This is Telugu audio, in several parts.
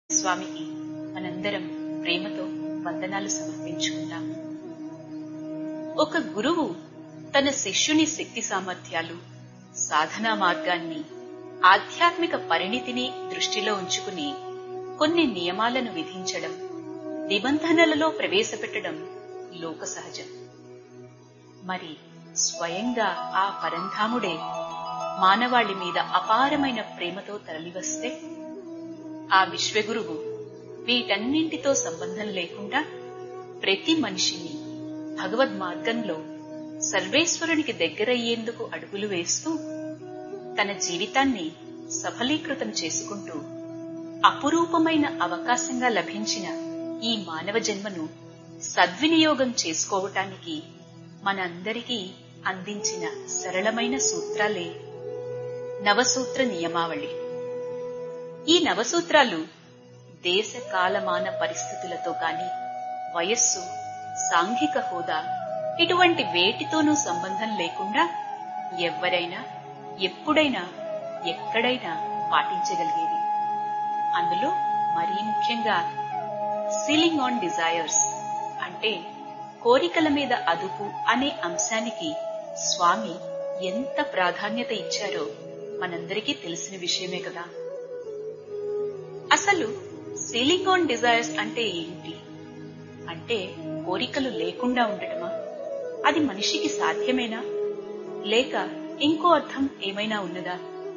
స్వామికి మనందరం ప్రేమతో వందనాలు సమర్పించుకుందాం ఒక గురువు తన శిష్యుని శక్తి సామర్థ్యాలు సాధనా మార్గాన్ని ఆధ్యాత్మిక పరిణితిని దృష్టిలో ఉంచుకుని కొన్ని నియమాలను విధించడం నిబంధనలలో ప్రవేశపెట్టడం లోక సహజం మరి స్వయంగా ఆ పరంధాముడే మానవాళి మీద అపారమైన ప్రేమతో తరలివస్తే ఆ విశ్వగురువు వీటన్నింటితో సంబంధం లేకుండా ప్రతి మనిషిని భగవద్ మార్గంలో సర్వేశ్వరునికి దగ్గరయ్యేందుకు అడుగులు వేస్తూ తన జీవితాన్ని సఫలీకృతం చేసుకుంటూ అపురూపమైన అవకాశంగా లభించిన ఈ మానవ జన్మను సద్వినియోగం చేసుకోవటానికి మనందరికీ అందించిన సరళమైన సూత్రాలే నవసూత్ర నియమావళి ఈ నవసూత్రాలు దేశ కాలమాన పరిస్థితులతో కాని వయస్సు సాంఘిక హోదా ఇటువంటి వేటితోనూ సంబంధం లేకుండా ఎవ్వరైనా ఎప్పుడైనా ఎక్కడైనా పాటించగలిగేవి అందులో మరీ ముఖ్యంగా సీలింగ్ ఆన్ డిజైర్స్ అంటే కోరికల మీద అదుపు అనే అంశానికి స్వామి ఎంత ప్రాధాన్యత ఇచ్చారో మనందరికీ తెలిసిన విషయమే కదా అసలు సీలింగ్ ఆన్ డిజైర్స్ అంటే ఏంటి అంటే కోరికలు లేకుండా ఉండటమా అది మనిషికి సాధ్యమేనా లేక ఇంకో అర్థం ఏమైనా ఉన్నదా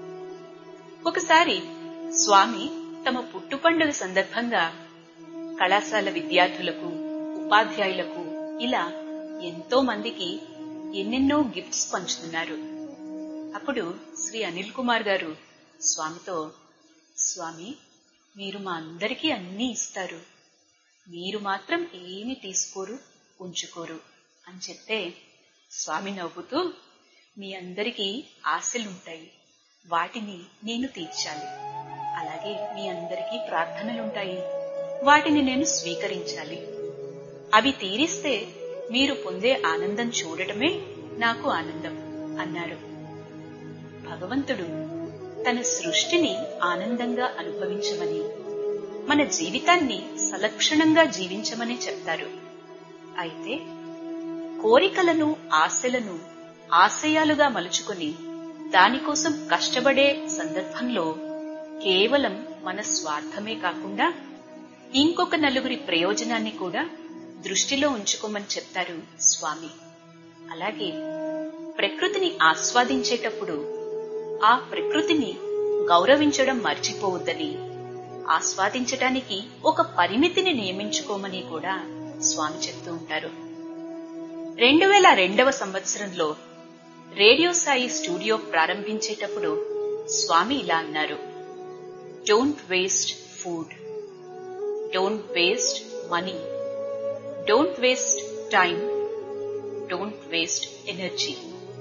ఒకసారి స్వామి తమ పుట్టు పండుగ సందర్భంగా కళాశాల విద్యార్థులకు ఉపాధ్యాయులకు ఇలా ఎంతో మందికి ఎన్నెన్నో గిఫ్ట్స్ పంచుతున్నారు అప్పుడు శ్రీ అనిల్ కుమార్ గారు స్వామితో స్వామి మీరు మా అందరికీ అన్నీ ఇస్తారు మీరు మాత్రం ఏమి తీసుకోరు ఉంచుకోరు అని చెప్తే స్వామి నవ్వుతూ మీ అందరికీ ఆశలుంటాయి వాటిని నేను తీర్చాలి అలాగే మీ అందరికీ ప్రార్థనలుంటాయి వాటిని నేను స్వీకరించాలి అవి తీరిస్తే మీరు పొందే ఆనందం చూడటమే నాకు ఆనందం అన్నారు భగవంతుడు తన సృష్టిని ఆనందంగా అనుభవించమని మన జీవితాన్ని సలక్షణంగా జీవించమని చెప్తారు అయితే కోరికలను ఆశలను ఆశయాలుగా మలుచుకుని దానికోసం కష్టపడే సందర్భంలో కేవలం మన స్వార్థమే కాకుండా ఇంకొక నలుగురి ప్రయోజనాన్ని కూడా దృష్టిలో ఉంచుకోమని చెప్తారు స్వామి అలాగే ప్రకృతిని ఆస్వాదించేటప్పుడు ఆ ప్రకృతిని గౌరవించడం మర్చిపోవద్దని ఆస్వాదించటానికి ఒక పరిమితిని నియమించుకోమని కూడా స్వామి చెప్తూ ఉంటారు రెండు వేల రెండవ సంవత్సరంలో రేడియో సాయి స్టూడియో ప్రారంభించేటప్పుడు స్వామి ఇలా అన్నారు don't waste food don't waste money don't waste time don't waste energy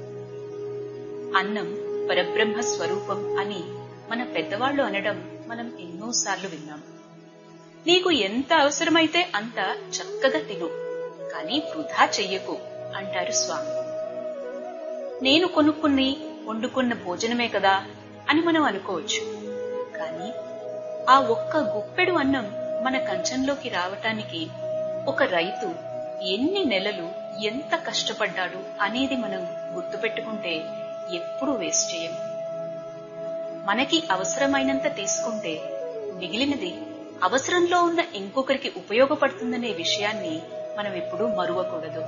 అన్నం పరబ్రహ్మ స్వరూపం అని మన పెద్దవాళ్లు అనడం మనం ఎన్నోసార్లు విన్నాం నీకు ఎంత అవసరమైతే అంత చక్కగా తిను కానీ వృధా చెయ్యకు అంటారు స్వామి నేను కొనుక్కుని వండుకున్న భోజనమే కదా అని మనం అనుకోవచ్చు కానీ ఆ ఒక్క గుప్పెడు అన్నం మన కంచంలోకి రావటానికి ఒక రైతు ఎన్ని నెలలు ఎంత కష్టపడ్డాడు అనేది మనం గుర్తుపెట్టుకుంటే ఎప్పుడూ వేస్ట్ చేయం మనకి అవసరమైనంత తీసుకుంటే మిగిలినది అవసరంలో ఉన్న ఇంకొకరికి ఉపయోగపడుతుందనే విషయాన్ని మనం ఎప్పుడూ మరువకూడదు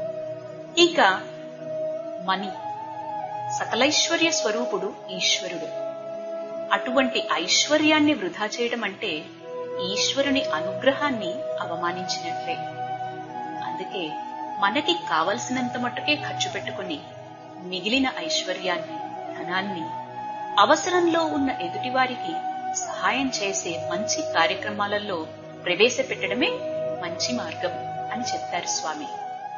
ఇక మనీ సకలైశ్వర్య స్వరూపుడు ఈశ్వరుడు అటువంటి ఐశ్వర్యాన్ని వృధా చేయడం అంటే ఈశ్వరుని అనుగ్రహాన్ని అవమానించినట్లే అందుకే మనకి కావలసినంత మట్టుకే ఖర్చు పెట్టుకుని మిగిలిన ఐశ్వర్యాన్ని ధనాన్ని అవసరంలో ఉన్న ఎదుటివారికి సహాయం చేసే మంచి కార్యక్రమాలలో ప్రవేశపెట్టడమే మంచి మార్గం అని చెప్తారు స్వామి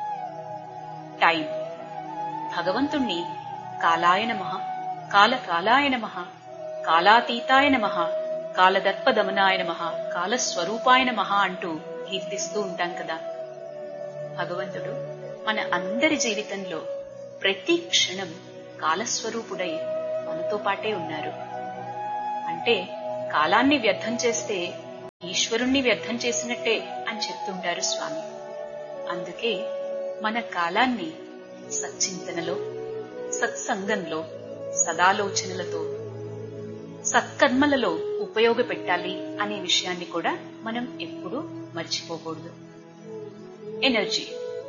టైం భగవంతుణ్ణి కాలాయ నమ కాలకాలాయ నమ కాలాతీతాయ నమ కాలదర్పదమనాయ నమ కాలస్వరూపాయ నమ అంటూ కీర్తిస్తూ ఉంటాం కదా భగవంతుడు మన అందరి జీవితంలో ప్రతి క్షణం కాలస్వరూపుడై మనతో పాటే ఉన్నారు అంటే కాలాన్ని వ్యర్థం చేస్తే ఈశ్వరుణ్ణి వ్యర్థం చేసినట్టే అని చెప్తుంటారు స్వామి అందుకే మన కాలాన్ని సచ్చింతనలో సత్సంగంలో సదాలోచనలతో సత్కర్మలలో ఉపయోగపెట్టాలి అనే విషయాన్ని కూడా మనం ఎప్పుడూ మర్చిపోకూడదు ఎనర్జీ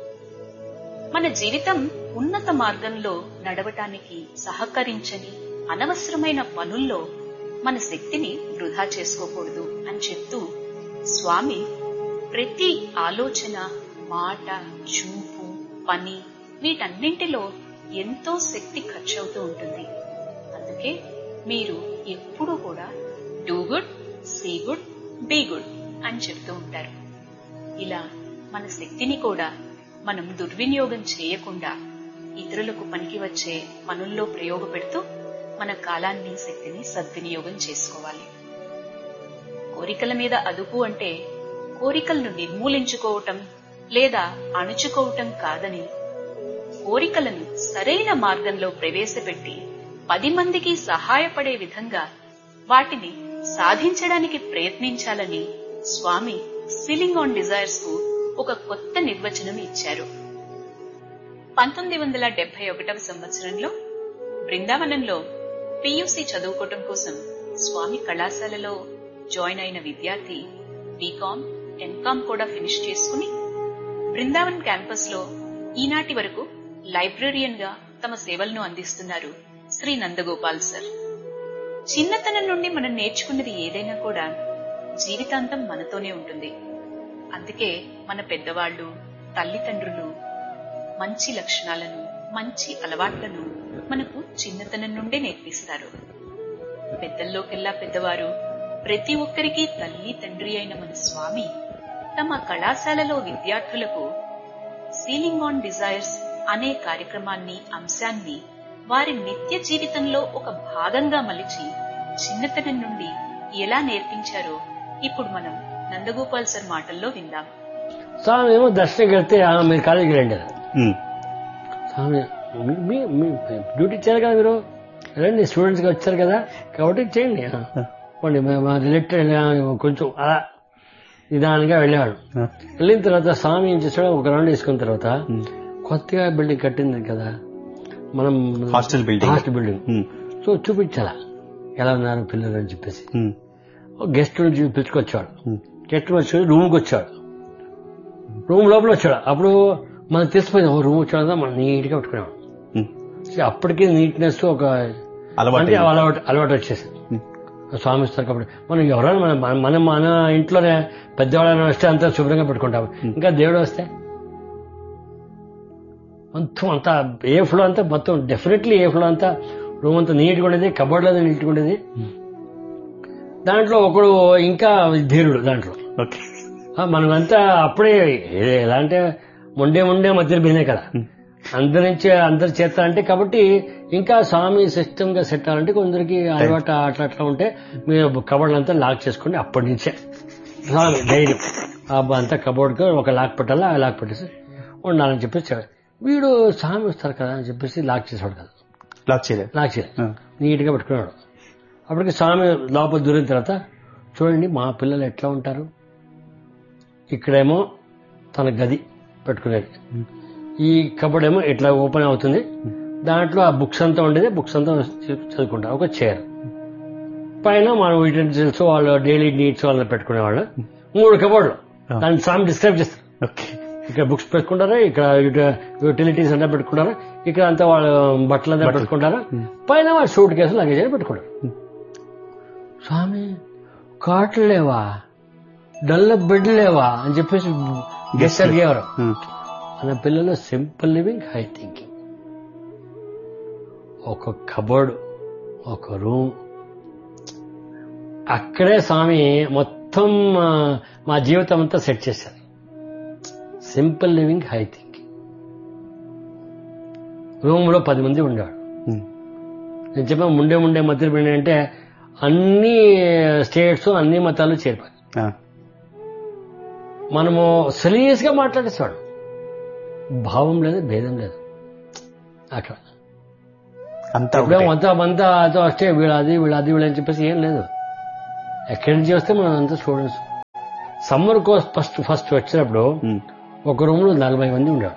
మన జీవితం ఉన్నత మార్గంలో నడవటానికి సహకరించని అనవసరమైన పనుల్లో మన శక్తిని వృధా చేసుకోకూడదు అని చెప్తూ స్వామి ప్రతి ఆలోచన మాట చూపు పని వీటన్నింటిలో ఎంతో శక్తి ఖర్చవుతూ ఉంటుంది అందుకే మీరు ఎప్పుడూ కూడా do good see good be good అని చెప్తూ ఉంటారు ఇలా మన శక్తిని కూడా మనం దుర్వినియోగం చేయకుండా ఇతరులకు పనికి వచ్చే పనుల్లో ప్రయోగపెడుతూ మన కాలాన్ని శక్తిని సద్వినియోగం చేసుకోవాలి కోరికల మీద అదుపు అంటే కోరికలను నిర్మూలించుకోవటం లేదా అణుచుకోవటం కాదని కోరికలను సరైన మార్గంలో ప్రవేశపెట్టి పది మందికి సహాయపడే విధంగా వాటిని సాధించడానికి ప్రయత్నించాలని స్వామి సీలింగ్ ఆన్ డిజైర్స్ కు ఒక కొత్త నిర్వచనం ఇచ్చారు పంతొమ్మిది వందల డెబ్బై ఒకటవ సంవత్సరంలో బృందావనంలో పియూసీ చదువుకోవటం కోసం స్వామి కళాశాలలో జాయిన్ అయిన విద్యార్థి బీకామ్ ఎంకామ్ కూడా ఫినిష్ చేసుకుని బృందావన్ క్యాంపస్ లో ఈనాటి వరకు లైబ్రరియన్ గా తమ సేవలను అందిస్తున్నారు శ్రీ నందగోపాల్ సార్ చిన్నతనం నుండి మనం నేర్చుకున్నది ఏదైనా కూడా జీవితాంతం మనతోనే ఉంటుంది అందుకే మన పెద్దవాళ్ళు తల్లిదండ్రులు మంచి లక్షణాలను మంచి అలవాట్లను మనకు చిన్నతనం నుండే నేర్పిస్తారు పెద్దల్లోకెల్లా పెద్దవారు ప్రతి ఒక్కరికి తల్లి తండ్రి అయిన మన స్వామి తమ కళాశాలలో విద్యార్థులకు సీలింగ్ ఆన్ డిజైర్స్ అనే కార్యక్రమాన్ని అంశాన్ని వారి నిత్య జీవితంలో ఒక భాగంగా మలిచి చిన్నతనం నుండి ఎలా నేర్పించారో ఇప్పుడు మనం నందగోపాల్ సార్ మాటల్లో విందాం స్వామి ఏమో దర్శనంకి వెళ్తే "ఆ, మీరు కాలేజీకి రండి ఉమ్, స్వామి మీ- మీ- మీ డ్యూటీ ఇచ్చారు కదా మీరు రండి స్టూడెంట్స్గా వచ్చారు కదా కాబట్టి చేయండి ఆ, పోండి మా రిలేటెడ్ కొంచెం అలా నిదానంగా వెళ్ళేవాడు ఆ, వెళ్ళిన తర్వాత స్వామి ఏం చేశాడు ఒక రౌండ్ వేసుకున్న తర్వాత ఉమ్, కొత్తగా బిల్డింగ్ కట్టింది కదా మనం hostel building. Hostel building um, so చూపించాలా ఎలా ఉన్నారు పిల్లలు అని చెప్పేసి ఉమ్, గెస్ట్ నుంచి పిలుచుకొచ్చాడు ఉమ్, గెస్ట్ వచ్చి రూమ్కి వచ్చాడు రూమ్ లోపల వచ్చాడు అప్పుడు మనకు తెలిసిపోయింది ఓ రూమ్ వచ్చాడు మనం నీట్గా పెట్టుకునేవాడు ఉమ్. అప్పటికే నీట్నెస్ ఒక అలవాటు అంటే అలవాటు అలవాటు వచ్చేసింది ఉమ్, స్వామి ఇస్తారు కాబట్టి మనం ఎవరైనా మన మన- మనం మన ఇంట్లోనే పెద్దవాళ్ళని వస్తే అంతా శుభ్రంగా పెట్టుకుంటాం ఇంకా దేవుడు వస్తే మొత్తం అంతా ఏ ఫ్లో అంతా మొత్తం డెఫినెట్లీ ఏ ఫ్లో అంతా రూమ్ అంతా నీట్గా ఉండేది కబోర్డ్ లేదు నీట్గా ఉండేది దాంట్లో ఒకడు ఇంకా ధీరుడు దాంట్లో ఓకే ఆ, మనమంతా అప్పుడే ఏ- ఎలా అంటే ముండే ముండే మధ్యలో పోయినాయి కదా అందరి నుంచి అందరి చేత అంటే కాబట్టి ఇంకా స్వామి సిస్టమ్ గా సెట్ అవ్వాలంటే కొందరికి అలవాటు అట్లా అట్లా ఉంటే మీరు కబోర్డ్ అంతా లాక్ చేసుకోండి అప్పటి నుంచే స్వామి ధైర్యం ఆ అబ్బా అంతా కబోర్డ్ కి ఒక లాక్ పెట్టాలా ఆ లాక్ పెట్టేసి ఉండాలని చెప్పేసి చెప్పాడు. వీడు స్వామి వస్తారు కదా అని చెప్పేసి లాక్ చేసేవాడు కదా లాక్ చేయలేదు లాక్ చేయలేదు ఆ, నీట్గా పెట్టుకున్నాడు అప్పటికి స్వామి లోపల దూరిన తర్వాత చూడండి మా పిల్లలు ఎట్లా ఉంటారు ఇక్కడేమో తన గది పెట్టుకునేది ఈ కబోర్డ్ ఏమో ఇట్లా ఓపెన్ అవుతుంది దాంట్లో ఆ బుక్స్ అంతా ఉండేది బుక్స్ అంతా చదువుకుంటారు ఒక చైర్ పైన మనం యూటెన్సిల్స్ వాళ్ళు డైలీ నీడ్స్ వాళ్ళని పెట్టుకునేవాళ్ళు మూడు కబోర్డులు దాన్ని స్వామి డిస్క్రైబ్ చేస్తారు ఓకే ఇక్కడ బుక్స్ పెట్టుకుంటారా ఇక్కడ యూటిలిటీస్ అంతా పెట్టుకుంటారా ఇక్కడ అంతా వాళ్ళు బట్టలు అంతా పెట్టుకుంటారా పైన వాళ్ళు సూట్ కేసులు లగేజ్ అని పెట్టుకుంటారు స్వామి కాట్లు లేవా డల్ల బెడ్ లేవా అని చెప్పేసి గెస్ట్ అడిగేవారు ఉమ్, మన పిల్లలు సింపుల్ లివింగ్ హై థింకింగ్ ఒక కబోర్డ్ ఒక రూమ్ అక్కడే స్వామి మొత్తం ఆ, మా జీవితం అంతా సెట్ చేశారు simple living high thinking room లో పది మంది ఉండేవాడు ఉమ్, నేను చెప్పా ముండే ముండే మధ్య పిండి అంటే అన్ని స్టేట్స్ అన్ని మతాలు చేరిపోయి ఆ, మనము సీరియస్ గా మాట్లాడేసేవాడు భావం లేదు భేదం లేదు అక్కడ అంతా ఇప్పుడు ఒకటే. అంతా అంతా అదో వస్తే వీళ్ళు అది వీళ్ళు అది వీళ్ళు అని చెప్పేసి ఏం లేదు ఎక్కడి నుంచి వస్తే మనం అంతా students summer course first first వచ్చినప్పుడు ఉమ్. ఒక రూమ్ లో నలభై మంది ఉండేవారు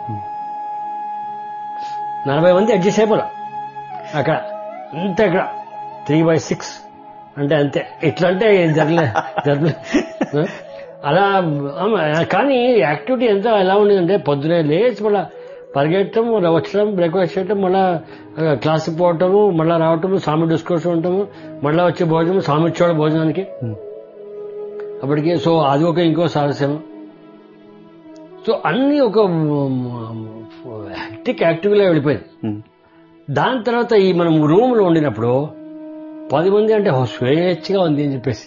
నలభై మంది అడ్జస్ట్ అయిపోరు అక్కడ అంతే అక్కడ త్రీ బై సిక్స్ అంటే అంతే ఇట్లా అంటే జరలే జరలే అలా ఆమ, కానీ యాక్టివిటీ ఎంత ఎలా ఉండేదంటే పొద్దునే లేచి మళ్ళా పరిగెట్టడం మళ్ళీ వచ్చడం బ్రేక్ఫాస్ట్ చేయటం మళ్ళా క్లాస్కి పోవటము మళ్ళా రావటము స్వామి డిస్కోర్స్ ఉండటము మళ్ళా వచ్చే భోజనం స్వామి ఇచ్చేవాడు భోజనానికి ఉమ్. అప్పటికే సో అది ఒక ఇంకో సారస్యం సో అన్ని ఒక హెక్టిక్ యాక్టివ్గా వెళ్ళిపోయింది ఉమ్. దాని తర్వాత ఈ మనం రూమ్ లో ఉండినప్పుడు పది మంది అంటే "ఓ, స్వేచ్ఛగా ఉంది అని చెప్పేసి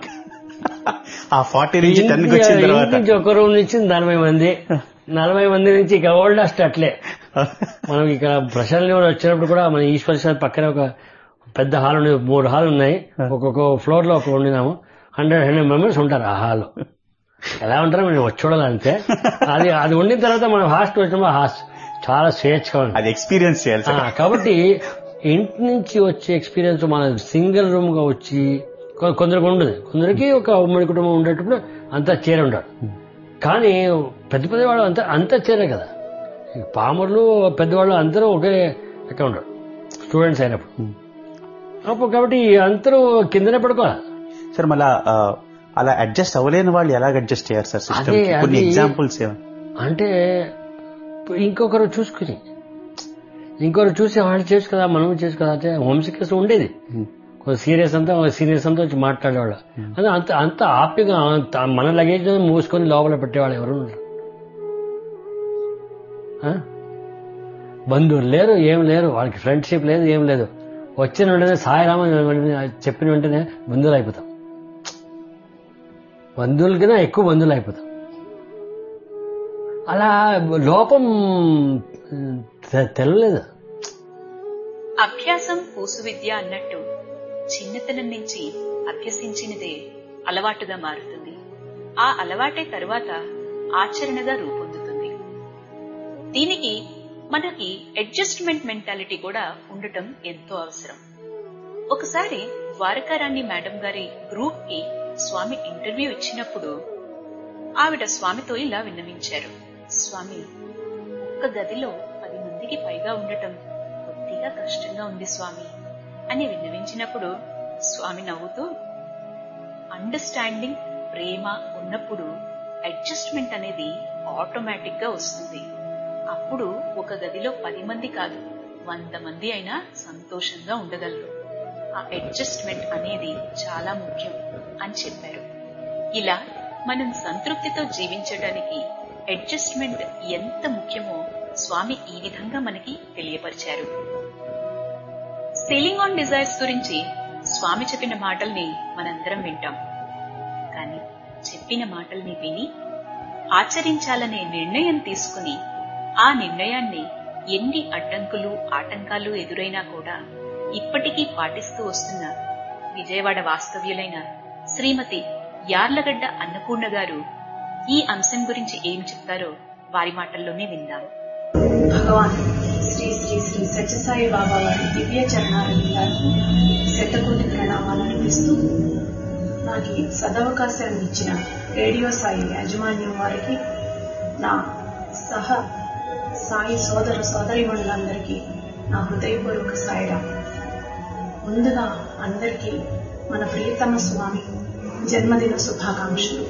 ఆ ఫార్టీ నుంచి టెన్ కి వచ్చిన ఇంటి తర్వాత నుంచి ఒక రూమ్ నుంచి నలభై మంది నలభై మంది నుంచి ఇక ఓల్డ్ అస్ట్ అట్లే మనం ఇక్కడ ప్రశాంత్ వచ్చినప్పుడు కూడా మన ఈశ్వర్ సార్ పక్కన ఒక పెద్ద హాల్ ఉంది మూడు హాల్ ఉన్నాయి ఒక్కొక్క ఫ్లోర్ లో ఒక ఉండినాము హండ్రెడ్ హండ్రెడ్ మెంబర్స్ ఉంటారు ఆ హాల్ ఎలా ఉంటారో మేము వచ్చి చూడాలి అంతే అది అది ఉండిన తర్వాత మనం హాస్టల్ వచ్చినప్పుడు హాస్ చాలా స్వేచ్ఛగా ఉంది అది ఎక్స్పీరియన్స్ చేయాలి ఆ, సార్ కాబట్టి ఇంటి నుంచి వచ్చే ఎక్స్పీరియన్స్ మన సింగిల్ రూమ్ గా వచ్చి కొ- కొందరికి ఉండదు కొందరికి ఒక ఉమ్మడి కుటుంబం ఉండేటప్పుడు అంతా చేరి ఉంటారు కానీ పెద్ద పెద్ద వాళ్ళు అంతా అంతా చేరే కదా ఈ పామర్లు పెద్దవాళ్ళు అందరూ ఒకే లెక్క ఉంటారు స్టూడెంట్స్ అయినప్పుడు అప్పుడు కాబట్టి అందరూ కిందనే పడుకోవాలి సార్ మళ్ళా ఆ, అలా అడ్జస్ట్ అవ్వలేని వాళ్ళు ఎలాగ అడ్జస్ట్ చేయాలి సార్ సిస్టమ్ అదే, కొన్ని అది- ఎగ్జాంపుల్స్ అంటే ఇంకొకరు చూసుకుని ఇంకొకరు చూసి వాళ్ళు చేసు కదా మనం చేసు కదా అంటే హోమ్ సిక్నెస్ ఉండేది కొంచెం సీరియస్ అంతా సీరియస్ అంతా వచ్చి మాట్లాడేవాళ్ళు అదే అంత అంత ఆప్యగా అంత మన లగేజ్ మూసుకొని లోపల పెట్టేవాళ్ళు ఎవరు ఉండరు. ఆ? బంధువులు లేరు ఏం లేరు వాళ్ళకి ఫ్రెండ్షిప్ లేదు ఏం లేదు వచ్చిన వెంటనే సాయిరామ చెప్పిన వెంటనే బంధువులు అయిపోతాం బంధువులకైనా ఎక్కువ బంధువులు అయిపోతాం అలా లోపం తె- తెలలేదు అభ్యాసం పూసు విద్య అన్నట్టు చిన్నతనం నుంచి అభ్యసించినదే అలవాటుగా మారుతుంది ఆ అలవాటే తరువాత ఆచరణగా రూపొందుతుంది దీనికి మనకి అడ్జస్ట్మెంట్ మెంటాలిటీ కూడా ఉండటం ఎంతో అవసరం ఒకసారి ద్వారకారాణి మేడం గారి గ్రూప్ కి స్వామి ఇంటర్వ్యూ ఇచ్చినప్పుడు ఆవిడ స్వామితో ఇలా విన్నవించారు స్వామి ఒక్క గదిలో పది మందికి పైగా ఉండటం కొద్దిగా కష్టంగా ఉంది స్వామి అని విన్నవించినప్పుడు స్వామి నవ్వుతూ అండర్స్టాండింగ్ ప్రేమ ఉన్నప్పుడు అడ్జస్ట్మెంట్ అనేది ఆటోమేటిక్ గా వస్తుంది అప్పుడు ఒక గదిలో పది మంది కాదు వంద మంది అయినా సంతోషంగా ఉండగలరు ఆ అడ్జస్ట్మెంట్ అనేది చాలా ముఖ్యం అని చెప్పారు ఇలా మనం సంతృప్తితో జీవించడానికి అడ్జస్ట్మెంట్ ఎంత ముఖ్యమో స్వామి ఈ విధంగా మనకి తెలియపరిచారు సీలింగ్ ఆన్ డిజైర్స్ గురించి స్వామి చెప్పిన మాటల్ని మనందరం వింటాం కానీ చెప్పిన మాటల్ని విని ఆచరించాలనే నిర్ణయం తీసుకుని ఆ నిర్ణయాన్ని ఎన్ని అడ్డంకులు ఆటంకాలు ఎదురైనా కూడా ఇప్పటికీ పాటిస్తూ వస్తున్న విజయవాడ వాస్తవ్యులైన శ్రీమతి యార్లగడ్డ అన్నపూర్ణ గారు ఈ అంశం గురించి ఏం చెప్తారో వారి మాటల్లోనే విందాం భగవాన్ శ్రీ శ్రీ శ్రీ సత్యసాయి బాబా వారి దివ్య చరణాలకు శతకోటి ప్రణామాలు అర్పిస్తూ నాకు ఈ సదవకాశాన్ని ఇచ్చిన రేడియో సాయి యాజమాన్యం వారికి నా సహ సాయి సోదర సోదరిమణులందరికీ నా హృదయపూర్వక సాయిరాం ముందుగా అందరికీ మన ప్రియతమ స్వామి జన్మదిన శుభాకాంక్షలు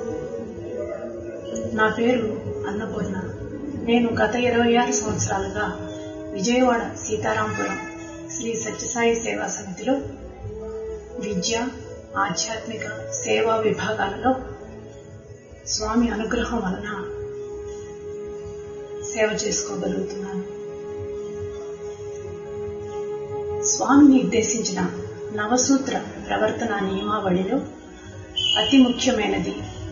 నా పేరు అన్నపూర్ణ నేను గత ఇరవై ఆరు సంవత్సరాలుగా విజయవాడ సీతారాంపురం శ్రీ సత్యసాయి సేవా సమితిలో విద్య ఆధ్యాత్మిక సేవా విభాగాలలో స్వామి అనుగ్రహం వలన సేవ చేసుకోగలుగుతున్నాను స్వామి నిర్దేశించిన నవసూత్ర ప్రవర్తన నియమావళిలో అతి ముఖ్యమైనది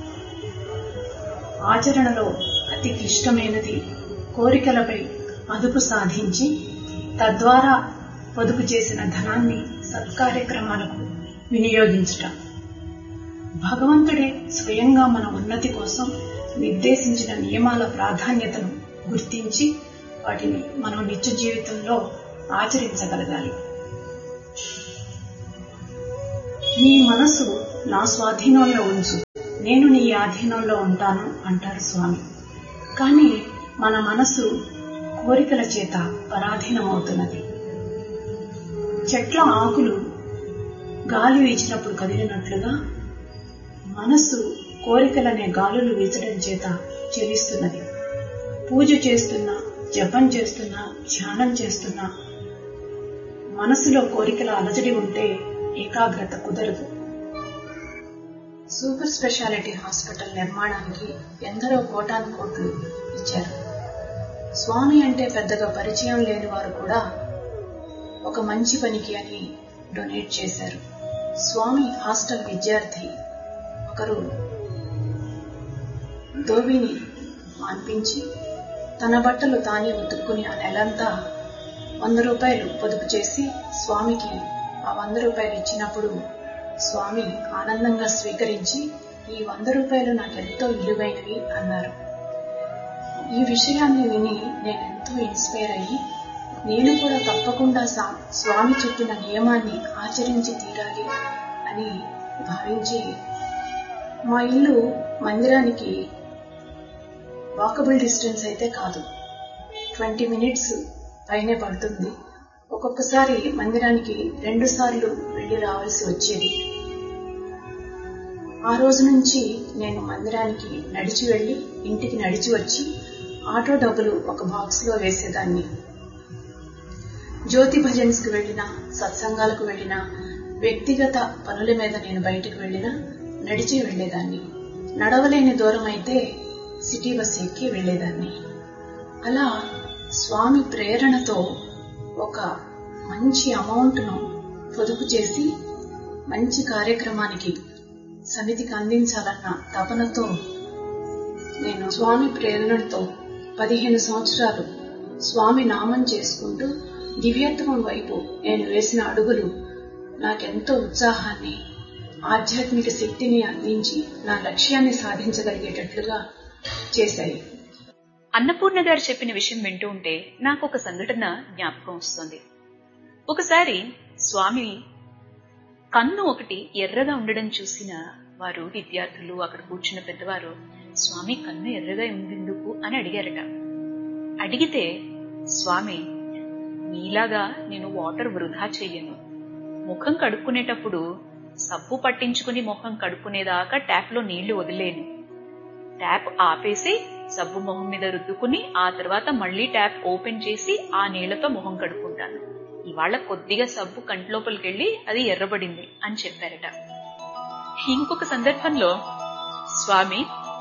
ఆచరణలో అతి క్లిష్టమైనది కోరికలపై అదుపు సాధించి తద్వారా పొదుపు చేసిన ధనాన్ని సత్కార్యక్రమాలకు వినియోగించటం భగవంతుడే స్వయంగా మన ఉన్నతి కోసం నిర్దేశించిన నియమాల ప్రాధాన్యతను గుర్తించి వాటిని మనం నిత్య జీవితంలో ఆచరించగలగాలి నీ మనసు నా స్వాధీనంలో ఉంచు నేను నీ ఆధీనంలో ఉంటాను అంటారు స్వామి కానీ మన మనసు కోరికల చేత పరాధీనమవుతున్నది చెట్ల ఆకులు గాలి వీచినప్పుడు కదిలినట్లుగా మనస్సు కోరికలనే గాలులు వీచడం చేత చెలిస్తున్నది పూజ చేస్తున్నా జపం చేస్తున్నా ధ్యానం చేస్తున్నా మనసులో కోరికల అలజడి ఉంటే ఏకాగ్రత కుదరదు సూపర్ స్పెషాలిటీ హాస్పిటల్ నిర్మాణానికి ఎందరో కోటాను కోట్లు ఇచ్చారు స్వామి అంటే పెద్దగా పరిచయం లేని వారు కూడా ఒక మంచి పనికి అని డొనేట్ చేశారు స్వామి హాస్టల్ విద్యార్థి ఒకరు దోబిని మాన్పించి తన బట్టలు తానే ఉతుక్కుని ఆ నెలంతా వంద రూపాయలు పొదుపు చేసి స్వామికి ఆ వంద రూపాయలు ఇచ్చినప్పుడు స్వామి ఆనందంగా స్వీకరించి ఈ వంద రూపాయలు నాకెంతో విలువైనవి అన్నారు ఈ విషయాన్ని విని నేను ఎంతో ఇన్స్పైర్ అయ్యి నేను కూడా తప్పకుండా సా- స్వామి చెప్పిన నియమాన్ని ఆచరించి తీరాలి అని భావించి మా ఇల్లు మందిరానికి వాకబుల్ డిస్టెన్స్ అయితే కాదు ట్వంటీ మినిట్స్ పైనే పడుతుంది ఒక్కొక్కసారి మందిరానికి రెండు సార్లు వెళ్లి రావాల్సి వచ్చేది ఆ రోజు నుంచి నేను మందిరానికి నడిచి వెళ్లి ఇంటికి నడిచి వచ్చి ఆటో డబ్బులు ఒక బాక్స్ లో వేసేదాన్ని జ్యోతి భజన్స్ కి వెళ్ళినా సత్సంగాలకు వెళ్ళినా వ్యక్తిగత పనుల మీద నేను బయటకు వెళ్ళినా నడిచి వెళ్లేదాన్ని నడవలేని దూరం అయితే సిటీ బస్ ఎక్కి వెళ్లేదాన్ని అలా స్వామి ప్రేరణతో ఒక మంచి అమౌంట్ను పొదుపు చేసి మంచి కార్యక్రమానికి సమితికి అందించాలన్న తపనతో నేను స్వామి ప్రేరణతో పదిహేను సంవత్సరాలు స్వామి నామం చేసుకుంటూ దివ్యత్వం వైపు నేను వేసిన అడుగులు నాకెంతో ఉత్సాహాన్ని ఆధ్యాత్మిక శక్తిని అందించి నా లక్ష్యాన్ని సాధించగలిగేటట్లుగా చేశాయి అన్నపూర్ణ గారు చెప్పిన విషయం వింటూ ఉంటే నాకు ఒక సంఘటన జ్ఞాపకం వస్తుంది ఒకసారి స్వామి కన్ను ఒకటి ఎర్రగా ఉండడం చూసిన వారు విద్యార్థులు అక్కడ కూర్చున్న పెద్దవారు స్వామి కన్ను ఎర్రగా ఉండేందుకు అని అడిగారట అడిగితే స్వామి మీలాగా నేను వాటర్ వృధా చెయ్యను ముఖం కడుక్కునేటప్పుడు సబ్బు పట్టించుకుని ముఖం కడుక్కునేదాకా ట్యాప్ లో నీళ్లు వదిలేను ట్యాప్ ఆపేసి సబ్బు మొహం మీద రుద్దుకుని ఆ తర్వాత మళ్ళీ ట్యాప్ ఓపెన్ చేసి ఆ నీళ్లతో మొహం కడుక్కుంటాను ఇవాళ కొద్దిగా సబ్బు కంట్లోపలికి వెళ్ళి అది ఎర్రబడింది అని చెప్పారట ఇంకొక సందర్భంలో స్వామి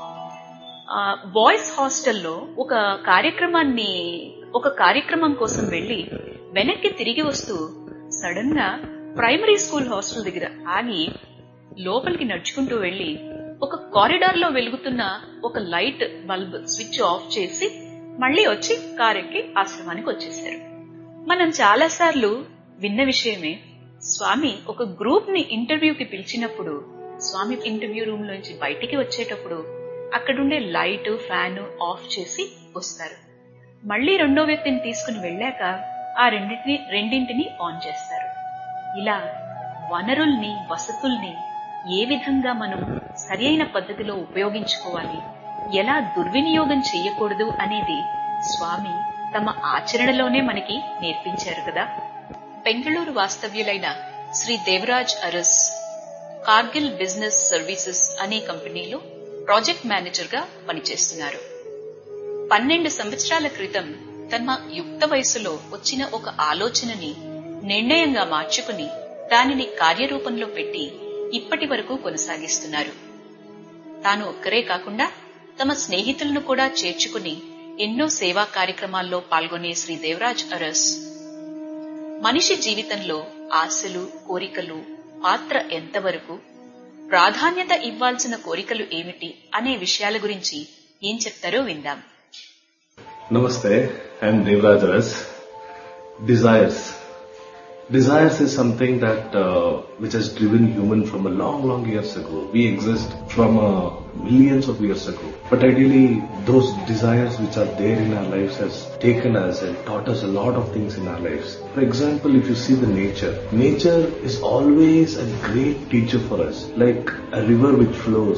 ఆ, బాయ్స్ హాస్టల్లో ఒక కార్యక్రమాన్ని ఒక కార్యక్రమం కోసం వెళ్లి వెనక్కి తిరిగి వస్తూ సడన్ గా ప్రైమరీ స్కూల్ హాస్టల్ దగ్గర ఆగి లోపలికి నడుచుకుంటూ వెళ్లి ఒక కారిడార్ లో వెలుగుతున్న ఒక లైట్ బల్బ్ స్విచ్ ఆఫ్ చేసి మళ్ళీ వచ్చి కారెక్కి ఆశ్రమానికి వచ్చేశారు మనం చాలా సార్లు విన్న విషయమే స్వామి ఒక గ్రూప్ ని ఇంటర్వ్యూకి పిలిచినప్పుడు స్వామి ఇంటర్వ్యూ రూమ్ లోంచి బయటికి వచ్చేటప్పుడు అక్కడుండే లైట్ ఫ్యాన్ ఆఫ్ చేసి వస్తారు మళ్ళీ రెండో వ్యక్తిని తీసుకుని వెళ్ళాక ఆ రెండింటిని రెండింటిని ఆన్ చేస్తారు ఇలా వనరుల్ని వసతుల్ని ఏ విధంగా మనం సరి అయిన పద్ధతిలో ఉపయోగించుకోవాలి ఎలా దుర్వినియోగం చేయకూడదు అనేది స్వామి తమ ఆచరణలోనే మనకి నేర్పించారు కదా బెంగళూరు వాస్తవ్యులైన శ్రీ దేవరాజ్ అరస్ కార్గిల్ బిజినెస్ సర్వీసెస్ అనే కంపెనీలో ప్రాజెక్ట్ మేనేజర్ గా పనిచేస్తున్నారు పన్నెండు సంవత్సరాల క్రితం తమ యుక్త వయసులో వచ్చిన ఒక ఆలోచనని నిర్ణయంగా మార్చుకుని దానిని కార్యరూపంలో పెట్టి ఇప్పటి వరకు కొనసాగిస్తున్నారు తాను ఒక్కరే కాకుండా తమ స్నేహితులను కూడా చేర్చుకుని ఎన్నో సేవా కార్యక్రమాల్లో పాల్గొనే శ్రీ దేవరాజ్ అరస్ మనిషి జీవితంలో ఆశలు కోరికలు పాత్ర ఎంతవరకు ప్రాధాన్యత ఇవ్వాల్సిన కోరికలు ఏమిటి అనే విషయాల గురించి ఏం చెప్తారో విందాం Namaste, I am Devraj Aras. Desires. Desires is something that uh, which has driven human from a long, long years ago. We exist from uh, millions of years ago. But ideally, those desires which are there in our lives has taken us and taught us a lot of things in our lives. For example, if you see the nature, nature is always a great teacher for us. Like a river which flows,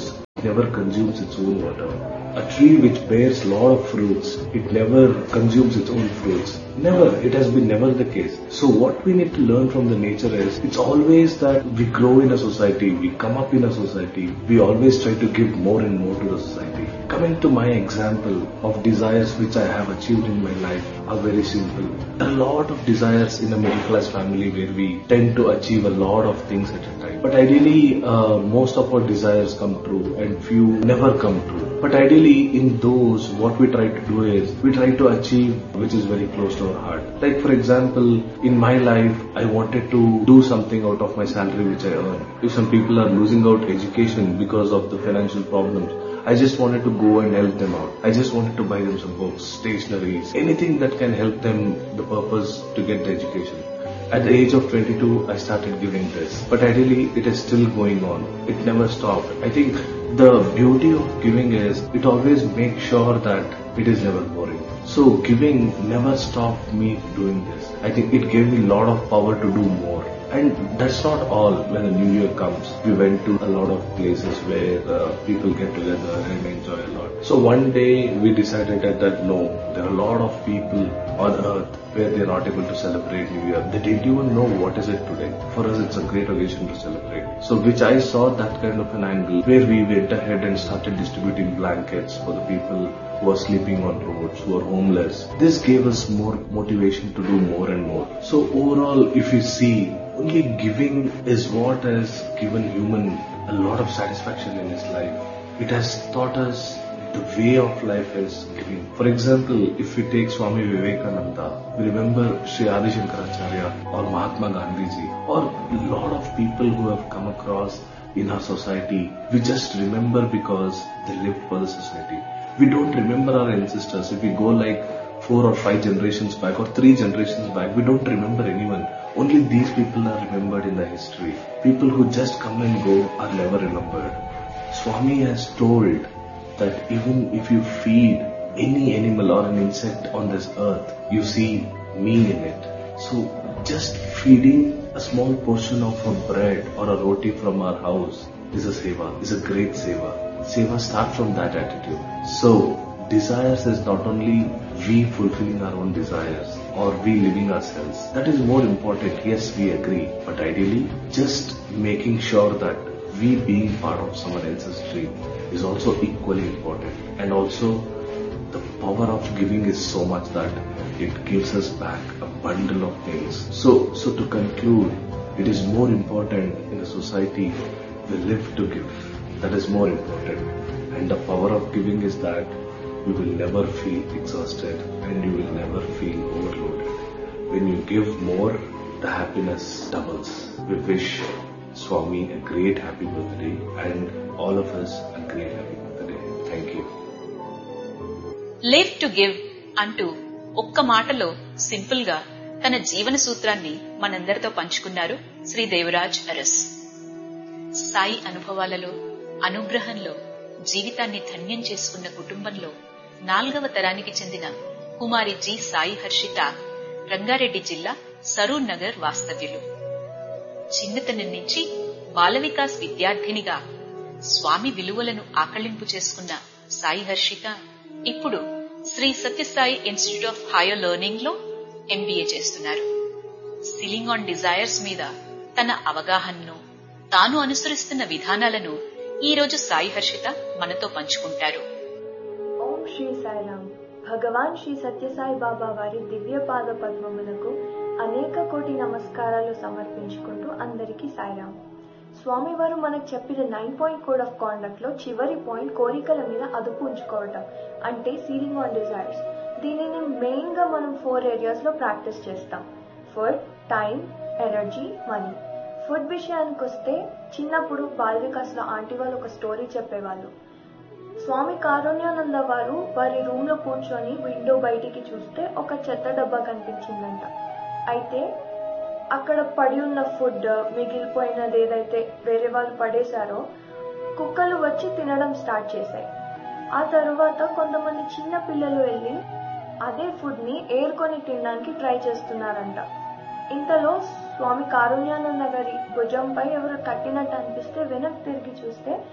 never consumes its own water. A tree which bears lot of fruits, it never consumes its own fruits. Never. It has been never the case. So what we need to learn from the nature is, it's always that we grow in a society, we come up in a society, we always try to give more and more to the society. Coming to my example of desires which I have achieved in my life are very simple. A lot of desires in a middle class family where we tend to achieve a lot of things at a time. But ideally, uh, most of our desires come true and few never come true. But ideally, in those, what we try to do is, we try to achieve which is very close to our heart. Like for example, in my life, I wanted to do something out of my salary which I earn. If some people are losing out education because of the financial problems, I just wanted to go and help them out. I just wanted to buy them some books, stationeries, anything that can help them the purpose to get the education. At the age of 22, I started giving this. But ideally, it is still going on. It never stopped. I think the beauty of giving is it always makes sure that it is never boring. So giving never stopped me doing this. I think it gave me a lot of power to do more. And that's not all. When the new year comes, we went to a lot of places where uh, people get together and enjoy a lot. So one day we decided that, that no, there are a lot of people on earth where they're not able to celebrate New Year. They didn't even know what is it today. For us, it's a great occasion to celebrate. So which I saw that kind of an angle where we went ahead and started distributing blankets for the people who are sleeping on roads, who are homeless. This gave us more motivation to do more and more. So overall, if you see, only giving is what has given human a lot of satisfaction in his life. It has taught us the way of life is giving. For example, if we take Swami Vivekananda, we remember Sri Adi Shankaracharya or Mahatma Gandhiji or a lot of people who have come across in our society. We just remember because they lived for the society. We don't remember our ancestors. If we go like four or five generations back or three generations back, we don't remember anyone. Only these people are remembered in the history. People who just come and go are never remembered. Swami has told that even if you feed any animal or an insect on this earth, you see me in it. So just feeding a small portion of a bread or a roti from our house is a seva, is a great seva. Seva starts from that attitude. So desires is not only we fulfilling our own desires or we living ourselves. That is more important. Yes, we agree. But ideally, just making sure that we being part of someone else's dream is also equally important. And also, the power of giving is so much that it gives us back a bundle of things. So, so to conclude, it is more important in a society we live to give. That is more important. And the power of giving is that you will never feel exhausted and you will never feel overloaded. When you give more, the happiness doubles. We wish Swami a great happy birthday and all of us a great happy birthday. Thank you. Live to give అంటూ ఒక్క మాటలో సింపుల్ గా తన జీవన సూత్రాన్ని మనందరితో పంచుకున్నారు శ్రీ దేవరాజ్ అరస్ సాయి అనుభవాలలో అనుగ్రహంలో జీవితాన్ని ధన్యం చేసుకున్న కుటుంబంలో నాల్గవ తరానికి చెందిన కుమారి జి సాయి హర్షిత రంగారెడ్డి జిల్లా సరూర్ నగర్ వాస్తవ్యులు చిన్నతనం నుంచి బాల వికాస్ విద్యార్థినిగా స్వామి విలువలను ఆకళింపు చేసుకున్న సాయి హర్షిత ఇప్పుడు Shri Sathya Sai institute of higher learning లో ఎంబీఏ చేస్తున్నారు సిలింగ్ ఆన్ డిజైర్స్ మీద తన అవగాహనను తాను అనుసరిస్తున్న విధానాలను ఈ రోజు సాయి హర్షిత మనతో పంచుకుంటారు ఓం శ్రీ సాయిరామ్ భగవాన్ శ్రీ సత్యసాయి బాబా వారి దివ్య పాద పద్మములకు అనేక కోటి నమస్కారాలు సమర్పించుకుంటూ అందరికీ సాయిరామ్ స్వామివారు మనకు చెప్పిన nine point code of conduct లో చివరి పాయింట్ కోరికల మీద అదుపు ఉంచుకోవటం అంటే సీలింగ్ ఆన్ డిజైర్స్ దీనిని మెయిన్ గా మనం ఫోర్ ఏరియాస్ లో ప్రాక్టీస్ చేస్తాం food time energy money food విషయానికి వస్తే చిన్నప్పుడు బాల వికాస్ లో ఆంటీ వాళ్ళు ఒక స్టోరీ చెప్పేవాళ్ళు స్వామి కారుణ్యానంద వారు వారి రూమ్ లో కూర్చొని విండో బయటికి చూస్తే ఒక చెత్త డబ్బా కనిపించిందంట అయితే అక్కడ పడి ఉన్న ఫుడ్ మిగిలిపోయినది ఏదైతే వేరే వాళ్ళు పడేశారో కుక్కలు వచ్చి తినడం స్టార్ట్ చేశాయి ఆ తరువాత కొంతమంది చిన్న పిల్లలు వెళ్ళి అదే ఫుడ్ ని ఏరుకొని తినడానికి ట్రై చేస్తున్నారంట ఇంతలో స్వామి కారుణ్యానంద గారి భుజంపై ఎవరు తట్టినట్టు అనిపిస్తే వెనక్కి తిరిగి చూస్తే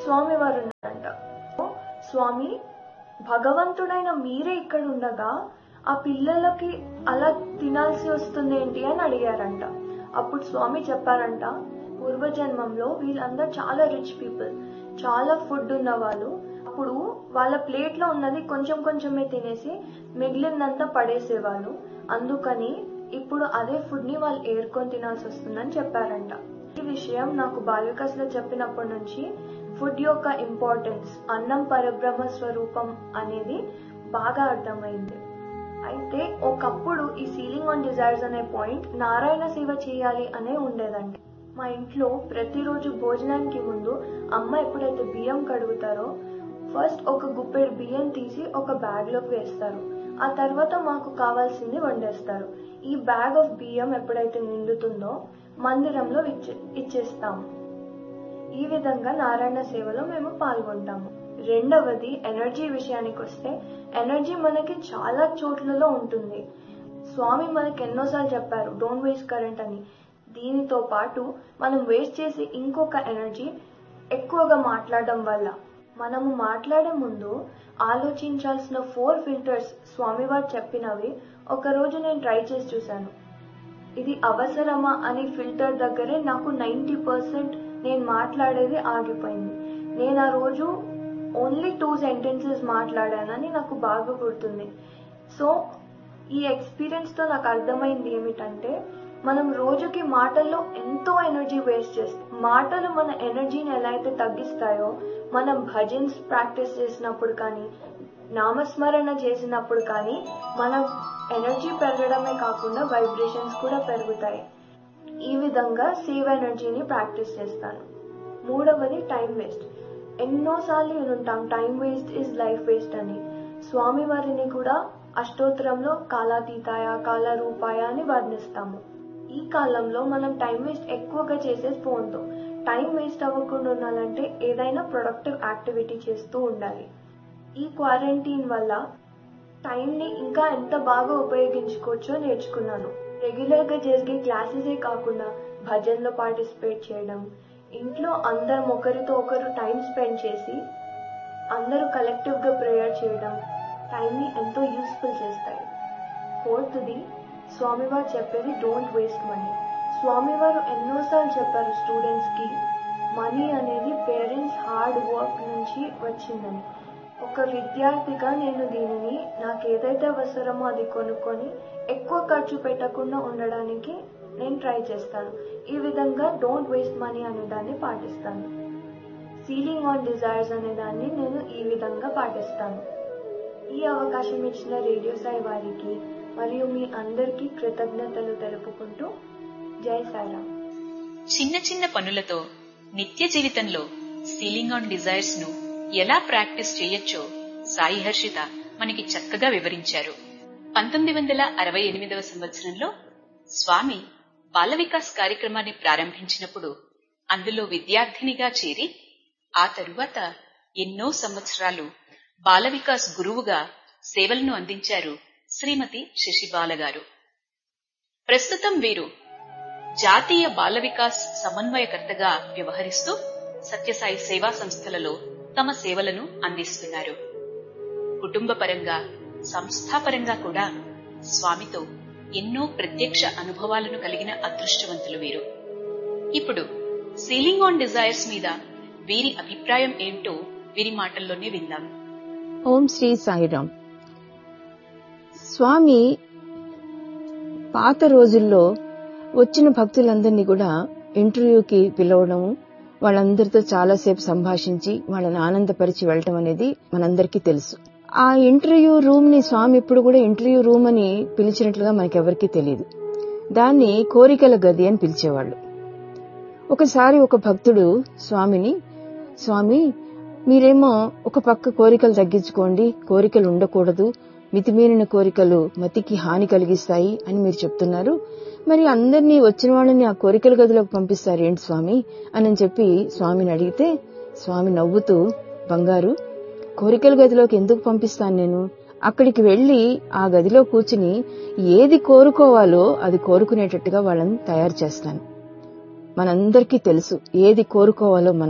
స్వామి వారు ఉన్నారంట స్వామి భగవంతుడైన మీరే ఇక్కడ ఉండగా ఆ పిల్లలకి అలా తినాల్సి వస్తుంది ఏంటి అని అడిగారంట అప్పుడు స్వామి చెప్పారంట పూర్వజన్మంలో వీళ్ళందరూ చాలా రిచ్ పీపుల్ చాలా ఫుడ్ ఉన్న వాళ్ళు అప్పుడు వాళ్ళ ప్లేట్ లో ఉన్నది కొంచెం కొంచెమే తినేసి మిగిలిందంతా పడేసేవాళ్ళు అందుకని ఇప్పుడు అదే ఫుడ్ ని వాళ్ళు ఏరుకొని తినాల్సి వస్తుందని చెప్పారంట ఈ విషయం నాకు బాల్యకస్లో చెప్పినప్పటి నుంచి ఫుడ్ యొక్క ఇంపార్టెన్స్ అన్నం పరబ్రహ్మ స్వరూపం అనేది బాగా అర్థమైంది అయితే ఒకప్పుడు ఈ సీలింగ్ ఆన్ డిజైర్స్ అనే పాయింట్ నారాయణ సేవ చేయాలి అనే ఉండేదండి మా ఇంట్లో ప్రతిరోజు భోజనానికి ముందు అమ్మ ఎప్పుడైతే బియ్యం కడుగుతారో ఫస్ట్ ఒక గుప్పెడు బియ్యం తీసి ఒక బ్యాగ్ లోకి వేస్తారు ఆ తర్వాత మాకు కావాల్సింది వండేస్తారు ఈ బ్యాగ్ ఆఫ్ బియ్యం ఎప్పుడైతే నిండుతుందో మందిరంలో ఇచ్చే ఇచ్చేస్తాము ఈ విధంగా నారాయణ సేవలో మేము పాల్గొంటాము రెండవది ఎనర్జీ విషయానికి వస్తే ఎనర్జీ మనకి చాలా చోట్లలో ఉంటుంది స్వామి మనకి ఎన్నోసార్లు చెప్పారు డోంట్ వేస్ట్ కరెంట్ అని దీనితో పాటు మనం వేస్ట్ చేసి ఇంకొక ఎనర్జీ ఎక్కువగా మాట్లాడడం వల్ల మనము మాట్లాడే ముందు ఆలోచించాల్సిన ఫోర్ ఫిల్టర్స్ స్వామివారు చెప్పినవి ఒకరోజు నేను ట్రై చేసి చూశాను ఇది అవసరమా అని ఫిల్టర్ దగ్గరే నాకు నైంటీ పర్సెంట్ నేను మాట్లాడేది ఆగిపోయింది నేను ఆ రోజు ఓన్లీ టూ సెంటెన్సెస్ మాట్లాడానని నాకు బాగా గుర్తుంది సో ఈ ఎక్స్పీరియన్స్ తో నాకు అర్థమైంది ఏమిటంటే మనం రోజుకి మాటల్లో ఎంతో ఎనర్జీ వేస్ట్ చేస్తాం మాటలు మన ఎనర్జీని ఎలా అయితే తగ్గిస్తాయో మనం భజన్స్ ప్రాక్టీస్ చేసినప్పుడు కానీ నామస్మరణ చేసినప్పుడు కానీ మన ఎనర్జీ పెరగడమే కాకుండా వైబ్రేషన్స్ కూడా పెరుగుతాయి ఈ విధంగా సేవ్ ఎనర్జీని ప్రాక్టీస్ చేస్తాను మూడవది టైం వేస్ట్ ఎన్నోసార్లు వినుంటాం time waste is life waste అని స్వామి వారిని కూడా అష్టోత్తరంలో కాలాతీతాయ కాల రూపాయ అని వర్ణిస్తాము ఈ కాలంలో మనం టైం వేస్ట్ ఎక్కువగా చేసే ఫోన్తో టైం వేస్ట్ అవ్వకుండా ఉండాలంటే ఏదైనా ప్రొడక్టివ్ యాక్టివిటీ చేస్తూ ఉండాలి ఈ క్వారంటైన్ వల్ల టైంని ఇంకా ఎంత బాగా ఉపయోగించుకోవచ్చో నేర్చుకున్నాను రెగ్యులర్ గా జరిగే క్లాసెసే కాకుండా భజన్లో పార్టిసిపేట్ చేయడం ఇంట్లో అందరం ఒకరితో ఒకరు టైం స్పెండ్ చేసి అందరూ కలెక్టివ్ గా ప్రేయర్ చేయడం టైంని ఎంతో యూస్ఫుల్ చేస్తాయి ఫోర్త్ది స్వామివారు చెప్పేది డోంట్ వేస్ట్ మనీ స్వామివారు ఎన్నోసార్లు చెప్పారు స్టూడెంట్స్ కి మనీ అనేది పేరెంట్స్ హార్డ్ వర్క్ నుంచి వచ్చిందని ఒక విద్యార్థిగా నేను దీనిని నాకు ఏదైతే అవసరమో అది కొనుక్కొని ఎక్కువ ఖర్చు పెట్టకుండా ఉండడానికి నేను ట్రై చేస్తాను ఈ విధంగా డోంట్ వేస్ట్ మనీ అనే దాన్ని పాటిస్తాను సీలింగ్ ఆన్ డిజైర్స్ అనే దాన్ని నేను ఈ విధంగా పాటిస్తాను ఈ అవకాశం ఇచ్చిన రేడియో సాయి వారికి మరియు మీ అందరికీ కృతజ్ఞతలు తెలుపుకుంటూ జై సాయిరామ్ చిన్న చిన్న పనులతో నిత్య జీవితంలో సీలింగ్ ఆన్ డిజైర్స్ ను ఎలా ప్రాక్టీస్ చేయొచ్చో సాయి హర్షిత మనకి చక్కగా వివరించారు పంతొమ్మిది వందల అరవై ఎనిమిదవ సంవత్సరంలో స్వామి బాల వికాస్ కార్యక్రమాన్ని ప్రారంభించినప్పుడు అందులో విద్యార్థినిగా చేరి ఆ తరువాత ఎన్నో సంవత్సరాలు బాల వికాస్ గురువుగా సేవలను అందించారు శ్రీమతి శశిబాల గారు ప్రస్తుతం వీరు జాతీయ బాల వికాస్ సమన్వయకర్తగా వ్యవహరిస్తూ సత్యసాయి సేవా సంస్థలలో తమ సేవలను అందిస్తున్నారు కుటుంబ పరంగా సంస్థాపరంగా కూడా స్వామితో ఎన్నో ప్రత్యక్ష అనుభవాలను కలిగిన అదృష్టవంతులు వీరు ఇప్పుడు సీలింగ్ ఆన్ డిజైర్స్ మీద వీరి అభిప్రాయం ఏంటో వీరి మాటల్లోనే విందాం ఓం శ్రీ సాయిరామ్ స్వామి పాత రోజుల్లో వచ్చిన భక్తులందరినీ కూడా ఇంటర్వ్యూకి పిలవడము వాళ్ళందరితో చాలాసేపు సంభాషించి వాళ్ళని ఆనందపరిచి వెళ్ళటం అనేది మనందరికీ తెలుసు ఆ ఇంటర్వ్యూ రూమ్ ని స్వామి ఇప్పుడు కూడా ఇంటర్వ్యూ రూమ్ అని పిలిచినట్లుగా మనకెవరికీ తెలియదు దాన్ని కోరికల గది అని పిలిచేవాళ్ళు ఒకసారి ఒక భక్తుడు స్వామిని స్వామి మీరేమో ఒక పక్క కోరికలు తగ్గించుకోండి కోరికలు ఉండకూడదు మితిమీరిన కోరికలు మతికి హాని కలిగిస్తాయి అని మీరు చెప్తున్నారు మరి అందరినీ వచ్చిన వాళ్ళని ఆ కోరికల గదిలోకి పంపిస్తారు ఏంటి స్వామి అని చెప్పి స్వామిని అడిగితే స్వామి నవ్వుతూ బంగారు కోరికల గదిలోకి ఎందుకు పంపిస్తాను నేను అక్కడికి వెళ్లి ఆ గదిలో కూర్చుని ఏది కోరుకోవాలో అది కోరుకునేటట్టుగా వాళ్ళని తయారు చేస్తాను మనందరికీ తెలుసు ఏది కోరుకోవాలో మనం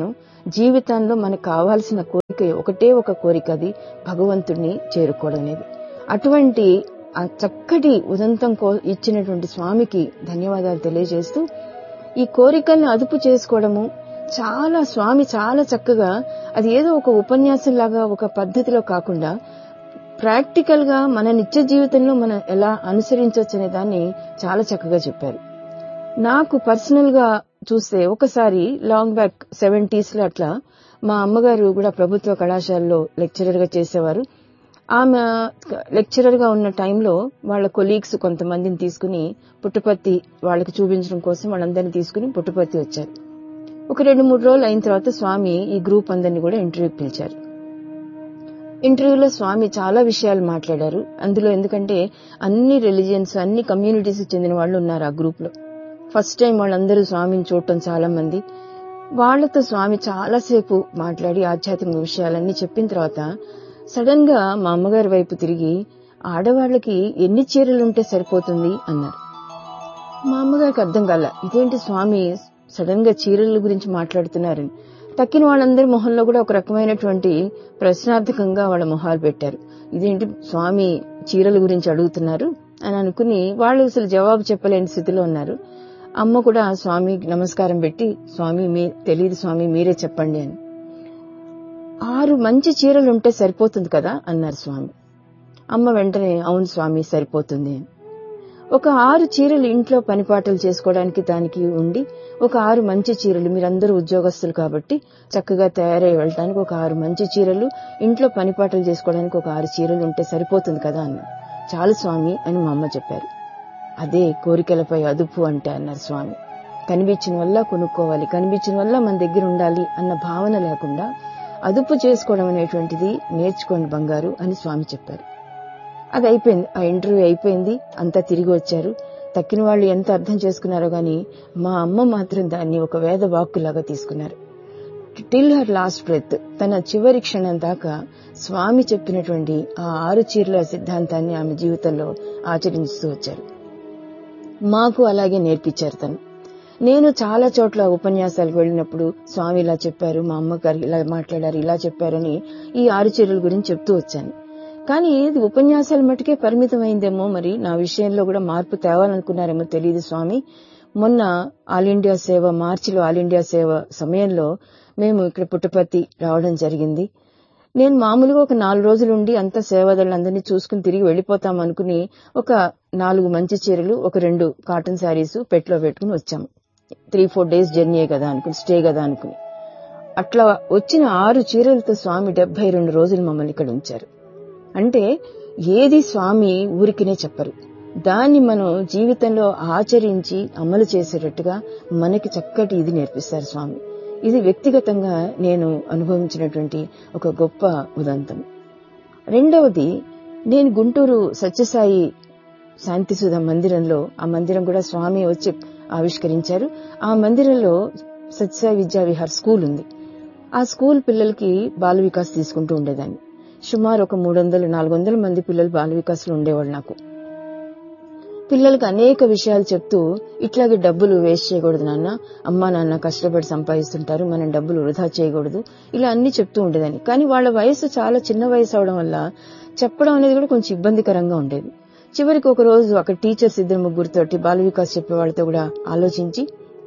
జీవితంలో మనకు కావాల్సిన కోరిక ఒకటే ఒక కోరిక అది భగవంతుణ్ణి చేరుకోవడం అనేది అటువంటి ఆ చక్కటి ఉదంతం కో ఇచ్చినటువంటి స్వామికి ధన్యవాదాలు తెలియజేస్తూ ఈ కోరికల్ని అదుపు చేసుకోవడము చాలా స్వామి చాలా చక్కగా అది ఏదో ఒక ఉపన్యాసం లాగా ఒక పద్ధతిలో కాకుండా ప్రాక్టికల్ గా మన నిత్య జీవితంలో మనం ఎలా అనుసరించవచ్చు అనే దాన్ని చాలా చక్కగా చెప్పారు నాకు పర్సనల్ గా చూస్తే ఒకసారి లాంగ్ బ్యాక్ సెవెంటీస్ లో అట్లా మా అమ్మగారు కూడా ప్రభుత్వ కళాశాలలో లెక్చరర్ గా చేసేవారు ఆమె లెక్చరర్ గా ఉన్న టైంలో వాళ్ళ కొలీగ్స్ కొంతమందిని తీసుకుని పుట్టపర్తి వాళ్ళకి చూపించడం కోసం వాళ్ళందరినీ తీసుకుని పుట్టపర్తి వచ్చారు ఒక రెండు మూడు రోజులు అయిన తర్వాత స్వామి ఈ గ్రూప్ అందరినీ కూడా ఇంటర్వ్యూకి పిలిచారు ఇంటర్వ్యూలో స్వామి చాలా విషయాలు మాట్లాడారు అందులో ఎందుకంటే అన్ని రిలీజియన్స్ అన్ని కమ్యూనిటీస్ చెందిన వాళ్ళు ఉన్నారు ఆ గ్రూప్ లో ఫస్ట్ టైం వాళ్ళందరూ స్వామిని చూడటం చాలా మంది వాళ్లతో స్వామి చాలాసేపు మాట్లాడి ఆధ్యాత్మిక విషయాలన్నీ చెప్పిన తర్వాత సడన్ గా మా అమ్మగారి వైపు తిరిగి ఆడవాళ్లకి ఎన్ని చీరలు ఉంటే సరిపోతుంది అన్నారు మా అమ్మగారికి అర్థం కాల ఇదేంటి స్వామి సడన్ గా చీరల గురించి మాట్లాడుతున్నారని తక్కిన వాళ్ళందరి మొహంలో కూడా ఒక రకమైనటువంటి ప్రశ్నార్థకంగా వాళ్ళ మొహాలు పెట్టారు ఇదేంటి స్వామి చీరల గురించి అడుగుతున్నారు అని అనుకుని వాళ్ళు అసలు జవాబు చెప్పలేని స్థితిలో ఉన్నారు అమ్మ కూడా స్వామికి నమస్కారం పెట్టి స్వామి మీ తెలియదు స్వామి మీరే చెప్పండి అని ఆరు మంచి చీరలు ఉంటే సరిపోతుంది కదా అన్నారు స్వామి అమ్మ వెంటనే అవును స్వామి సరిపోతుంది అని ఒక ఆరు చీరలు ఇంట్లో పనిపాటలు చేసుకోవడానికి దానికి ఉండి ఒక ఆరు మంచి చీరలు మీరందరూ ఉద్యోగస్తులు కాబట్టి చక్కగా తయారై వెళ్ళడానికి ఒక ఆరు మంచి చీరలు ఇంట్లో పనిపాటలు చేసుకోవడానికి ఒక ఆరు చీరలు ఉంటే సరిపోతుంది కదా అన్న చాలు స్వామి అని మా అమ్మ చెప్పారు అదే కోరికలపై అదుపు అంటే అన్నారు స్వామి కనిపించిన వల్ల కొనుక్కోవాలి కనిపించిన వల్ల మన దగ్గర ఉండాలి అన్న భావన లేకుండా అదుపు చేసుకోవడం అనేటువంటిది నేర్చుకోండి బంగారు అని స్వామి చెప్పారు అది అయిపోయింది ఆ ఇంటర్వ్యూ అయిపోయింది అంతా తిరిగి వచ్చారు తక్కిన వాళ్ళు ఎంత అర్థం చేసుకున్నారో గాని మా అమ్మ మాత్రం దాన్ని ఒక వేద వాక్కులాగా తీసుకున్నారు టిల్ హర్ లాస్ట్ బ్రెత్ తన చివరి క్షణం దాకా స్వామి చెప్పినటువంటి ఆ ఆరు చీరల సిద్ధాంతాన్ని ఆమె జీవితంలో ఆచరిస్తూ వచ్చారు మాకు అలాగే నేర్పించారు తను నేను చాలా చోట్ల ఉపన్యాసాలకు వెళ్ళినప్పుడు స్వామి ఇలా చెప్పారు మా అమ్మగారు ఇలా మాట్లాడారు ఇలా చెప్పారని ఈ ఆరు చీరల గురించి చెప్తూ వచ్చాను కానీ ఇది ఉపన్యాసాల మటుకే పరిమితమైందేమో మరి నా విషయంలో కూడా మార్పు తేవాలనుకున్నారేమో తెలియదు స్వామి మొన్న ఆల్ ఇండియా సేవ మార్చిలో ఆల్ ఇండియా సేవ సమయంలో మేము ఇక్కడ పుట్టపర్తి రావడం జరిగింది నేను మామూలుగా ఒక నాలుగు రోజులు ఉండి అంత సేవాదారులందరినీ చూసుకుని తిరిగి వెళ్ళిపోతాం అనుకుని ఒక నాలుగు మంచి చీరలు ఒక రెండు కాటన్ శారీస్ పెట్లో పెట్టుకుని వచ్చాము త్రీ ఫోర్ డేస్ జర్నీ కదా అనుకుని స్టే కదా అనుకుని అట్లా వచ్చిన ఆరు చీరలతో స్వామి డెబ్బై రెండు రోజులు మమ్మల్ని ఇక్కడ ఉంచారు అంటే ఏది స్వామి ఊరికినే చెప్పరు దాన్ని మనం జీవితంలో ఆచరించి అమలు చేసేటట్టుగా మనకి చక్కటి ఇది నేర్పిస్తారు స్వామి ఇది వ్యక్తిగతంగా నేను అనుభవించినటువంటి ఒక గొప్ప ఉదంతం రెండవది నేను గుంటూరు సత్యసాయి శాంతిసుధ మందిరంలో ఆ మందిరం కూడా స్వామి వచ్చి ఆవిష్కరించారు ఆ మందిరంలో సత్యసాయి విద్యా విహార్ స్కూల్ ఉంది ఆ స్కూల్ పిల్లలకి బాల వికాస్ తీసుకుంటూ ఉండేదాన్ని సుమారు ఒక మూడు వందలు నాలుగు వందల మంది పిల్లలు బాల వికాస్లో ఉండేవాళ్ళు నాకు పిల్లలకు అనేక విషయాలు చెప్తూ ఇట్లాగే డబ్బులు వేస్ట్ చేయకూడదు నాన్న అమ్మా నాన్న కష్టపడి సంపాదిస్తుంటారు మనం డబ్బులు వృధా చేయకూడదు ఇలా అన్ని చెప్తూ ఉండేదాన్ని కానీ వాళ్ళ వయసు చాలా చిన్న వయసు అవడం వల్ల చెప్పడం అనేది కూడా కొంచెం ఇబ్బందికరంగా ఉండేది చివరికి ఒక రోజు అక్కడ టీచర్స్ ఇద్దరు ముగ్గురితోటి బాల వికాస్ చెప్పే వాళ్ళతో కూడా ఆలోచించి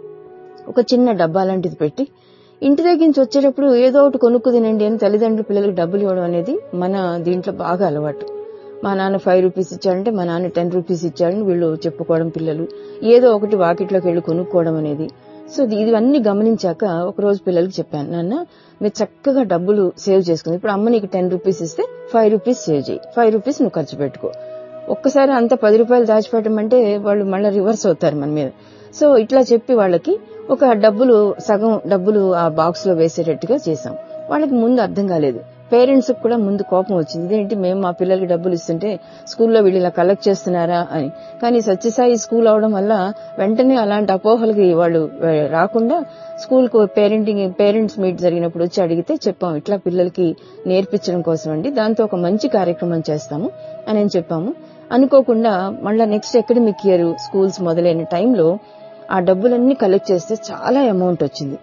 ఒక చిన్న డబ్బా లాంటిది పెట్టి ఇంటి దగ్గర నుంచి వచ్చేటప్పుడు ఏదో ఒకటి కొనుక్కు తినండి అని తల్లిదండ్రులు పిల్లలకు డబ్బులు ఇవ్వడం అనేది మన దీంట్లో బాగా అలవాటు మా నాన్న ఫైవ్ రూపీస్ ఇచ్చాడంటే మా నాన్న టెన్ రూపీస్ ఇచ్చాడని వీళ్ళు చెప్పుకోవడం పిల్లలు ఏదో ఒకటి వాకిట్లోకి వెళ్ళి కొనుక్కోవడం అనేది సో ఇవన్నీ గమనించాక ఒక రోజు పిల్లలకి చెప్పాను నాన్న మీరు చక్కగా డబ్బులు సేవ్ చేసుకుంది ఇప్పుడు అమ్మ నీకు టెన్ రూపీస్ ఇస్తే ఫైవ్ రూపీస్ సేవ్ చేయి ఫైవ్ రూపీస్ నువ్వు ఖర్చు పెట్టుకో ఒక్కసారి అంత పది రూపాయలు దాచిపెట్టమంటే వాళ్ళు మళ్ళీ రివర్స్ అవుతారు మన మీద సో ఇట్లా చెప్పి వాళ్ళకి ఒక డబ్బులు సగం డబ్బులు ఆ బాక్స్ లో వేసేటట్టుగా చేశాం వాళ్ళకి ముందు అర్థం కాలేదు పేరెంట్స్ కూడా ముందు కోపం వచ్చింది ఇదేంటి మేము మా పిల్లలకి డబ్బులు ఇస్తుంటే స్కూల్లో వీళ్ళు ఇలా కలెక్ట్ చేస్తున్నారా అని కానీ సత్యసాయి స్కూల్ అవడం వల్ల వెంటనే అలాంటి అపోహలకి వాళ్ళు రాకుండా స్కూల్ కు పేరెంటింగ్ పేరెంట్స్ మీట్ జరిగినప్పుడు వచ్చి అడిగితే చెప్పాం ఇట్లా పిల్లలకి నేర్పించడం కోసం అండి దాంతో ఒక మంచి కార్యక్రమం చేస్తాము అని చెప్పాము అనుకోకుండా మళ్ళా నెక్స్ట్ అకాడమిక్ ఇయర్ స్కూల్స్ మొదలైన టైంలో ఆ డబ్బులన్నీ కలెక్ట్ చేస్తే చాలా అమౌంట్ వచ్చింది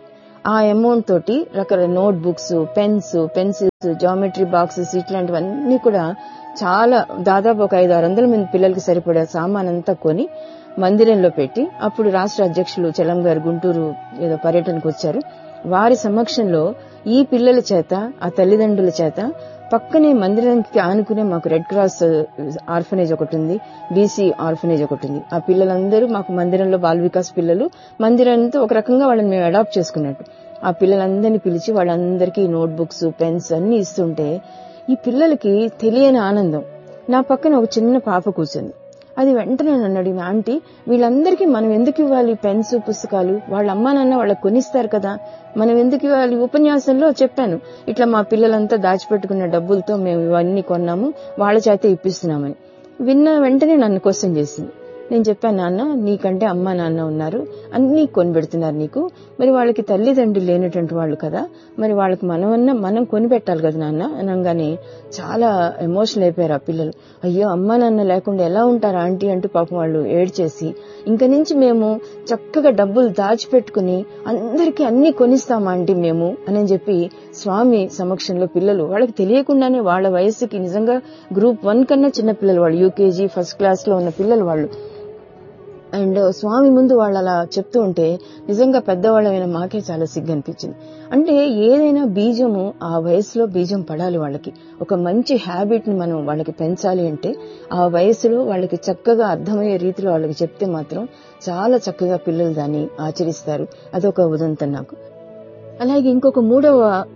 ఆ అమౌంట్ తోటి రకరకాల notebooks pens pencils geometry boxes ఇట్లాంటివన్నీ కూడా చాలా దాదాపు ఒక ఐదు ఆరు వందల మంది పిల్లలకి సరిపడే సామాన్ అంతా కొని మందిరంలో పెట్టి అప్పుడు రాష్ట్ర అధ్యక్షులు చలం గారు గుంటూరు ఏదో పర్యటనకు వచ్చారు వారి సమక్షంలో ఈ పిల్లల చేత ఆ తల్లిదండ్రుల చేత పక్కనే మందిరానికి ఆనుకునే మాకు రెడ్ క్రాస్ ఆర్ఫనేజ్ ఒకటి ఉంది బీసీ ఆర్ఫనేజ్ ఒకటి ఉంది ఆ పిల్లలందరూ మాకు మందిరంలో బాల వికాస్ పిల్లలు మందిరంతో ఒక రకంగా వాళ్ళని మేము అడాప్ట్ చేసుకున్నట్టు ఆ పిల్లలందరినీ పిలిచి వాళ్ళందరికీ నోట్ బుక్స్ పెన్స్ అన్ని ఇస్తుంటే ఈ పిల్లలకి తెలియని ఆనందం నా పక్కన ఒక చిన్న పాప కూర్చుంది అది వెంటనే నన్ను అడిగిన ఆంటీ వీళ్ళందరికీ మనం ఎందుకు ఇవ్వాలి పెన్స్ పుస్తకాలు వాళ్ళ అమ్మా నాన్న వాళ్ళకి కొనిస్తారు కదా మనం ఎందుకు ఇవ్వాలి ఉపన్యాసంలో చెప్పాను ఇట్లా మా పిల్లలంతా దాచిపెట్టుకున్న డబ్బులతో మేము ఇవన్నీ కొన్నాము వాళ్ళ చేతే ఇప్పిస్తున్నామని విన్న వెంటనే నన్ను క్వశ్చన్ చేసింది నేను చెప్పాను నాన్న నీకంటే అమ్మ నాన్న ఉన్నారు అన్ని కొనిపెడుతున్నారు నీకు మరి వాళ్ళకి తల్లిదండ్రులు లేనటువంటి వాళ్ళు కదా మరి వాళ్ళకి మనమన్నా మనం కొనిపెట్టాలి కదా నాన్న అనగానే చాలా ఎమోషనల్ అయిపోయారు ఆ పిల్లలు అయ్యో అమ్మ నాన్న లేకుండా ఎలా ఉంటారు ఆంటీ అంటూ పాపం వాళ్ళు ఏడ్చేసి ఇంక నుంచి మేము చక్కగా డబ్బులు దాచిపెట్టుకుని అందరికీ అన్ని కొనిస్తాం ఆంటీ మేము అని చెప్పి స్వామి సమక్షంలో పిల్లలు వాళ్ళకి తెలియకుండానే వాళ్ళ వయసుకి నిజంగా గ్రూప్ వన్ కన్నా చిన్న పిల్లలు వాళ్ళు యూకేజీ ఫస్ట్ క్లాస్ లో ఉన్న పిల్లలు వాళ్ళు అండ్ స్వామి ముందు వాళ్ళు అలా చెప్తూ ఉంటే నిజంగా పెద్దవాళ్ళమైన మాకే చాలా సిగ్గు అనిపించింది అంటే ఏదైనా బీజము ఆ వయసులో బీజం పడాలి వాళ్ళకి ఒక మంచి హ్యాబిట్ ని మనం వాళ్ళకి పెంచాలి అంటే ఆ వయసులో వాళ్ళకి చక్కగా అర్థమయ్యే రీతిలో వాళ్ళకి చెప్తే మాత్రం చాలా చక్కగా పిల్లలు దాన్ని ఆచరిస్తారు అదొక ఉదంతం నాకు అలాగే ఇంకొక మూడవ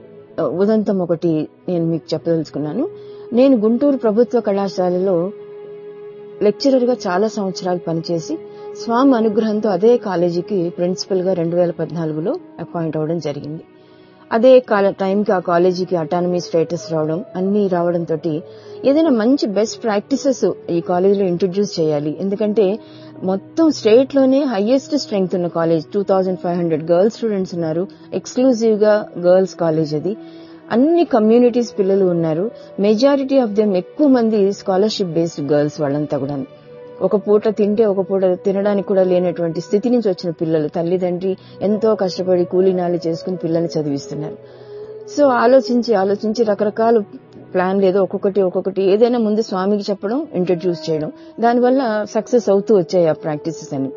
ఉదంతం ఒకటి నేను మీకు చెప్పదలుచుకున్నాను నేను గుంటూరు ప్రభుత్వ కళాశాలలో లెక్చరర్ గా చాలా సంవత్సరాలు పనిచేసి స్వామి అనుగ్రహంతో అదే కాలేజీకి ప్రిన్సిపల్ గా రెండు వేల పద్నాలుగులో అపాయింట్ అవడం జరిగింది అదే కాల టైంకి ఆ కాలేజీకి అటానమీ స్టేటస్ రావడం అన్ని రావడంతో ఏదైనా మంచి బెస్ట్ ప్రాక్టీసెస్ ఈ కాలేజీలో ఇంట్రడ్యూస్ చేయాలి ఎందుకంటే మొత్తం స్టేట్ లోనే హైయెస్ట్ స్ట్రెంగ్త్ ఉన్న college two thousand five hundred girls students ఉన్నారు ఎక్స్క్లూజివ్ గా గర్ల్స్ కాలేజ్ అది అన్ని కమ్యూనిటీస్ పిల్లలు ఉన్నారు మెజారిటీ ఆఫ్ దెమ్ ఎక్కువ మంది స్కాలర్షిప్ బేస్డ్ గర్ల్స్ వాళ్ళంతా కూడా ఒక పూట తింటే ఒక పూట తినడానికి కూడా లేనటువంటి స్థితి నుంచి వచ్చిన పిల్లలు తల్లిదండ్రి ఎంతో కష్టపడి కూలీనాలు చేసుకుని పిల్లల్ని చదివిస్తున్నారు సో ఆలోచించి ఆలోచించి రకరకాల ప్లాన్ లేదో ఒక్కొక్కటి ఒక్కొక్కటి ఏదైనా ముందు స్వామికి చెప్పడం ఇంట్రడ్యూస్ చేయడం దానివల్ల సక్సెస్ అవుతూ వచ్చాయి ఆ ప్రాక్టీసెస్ అని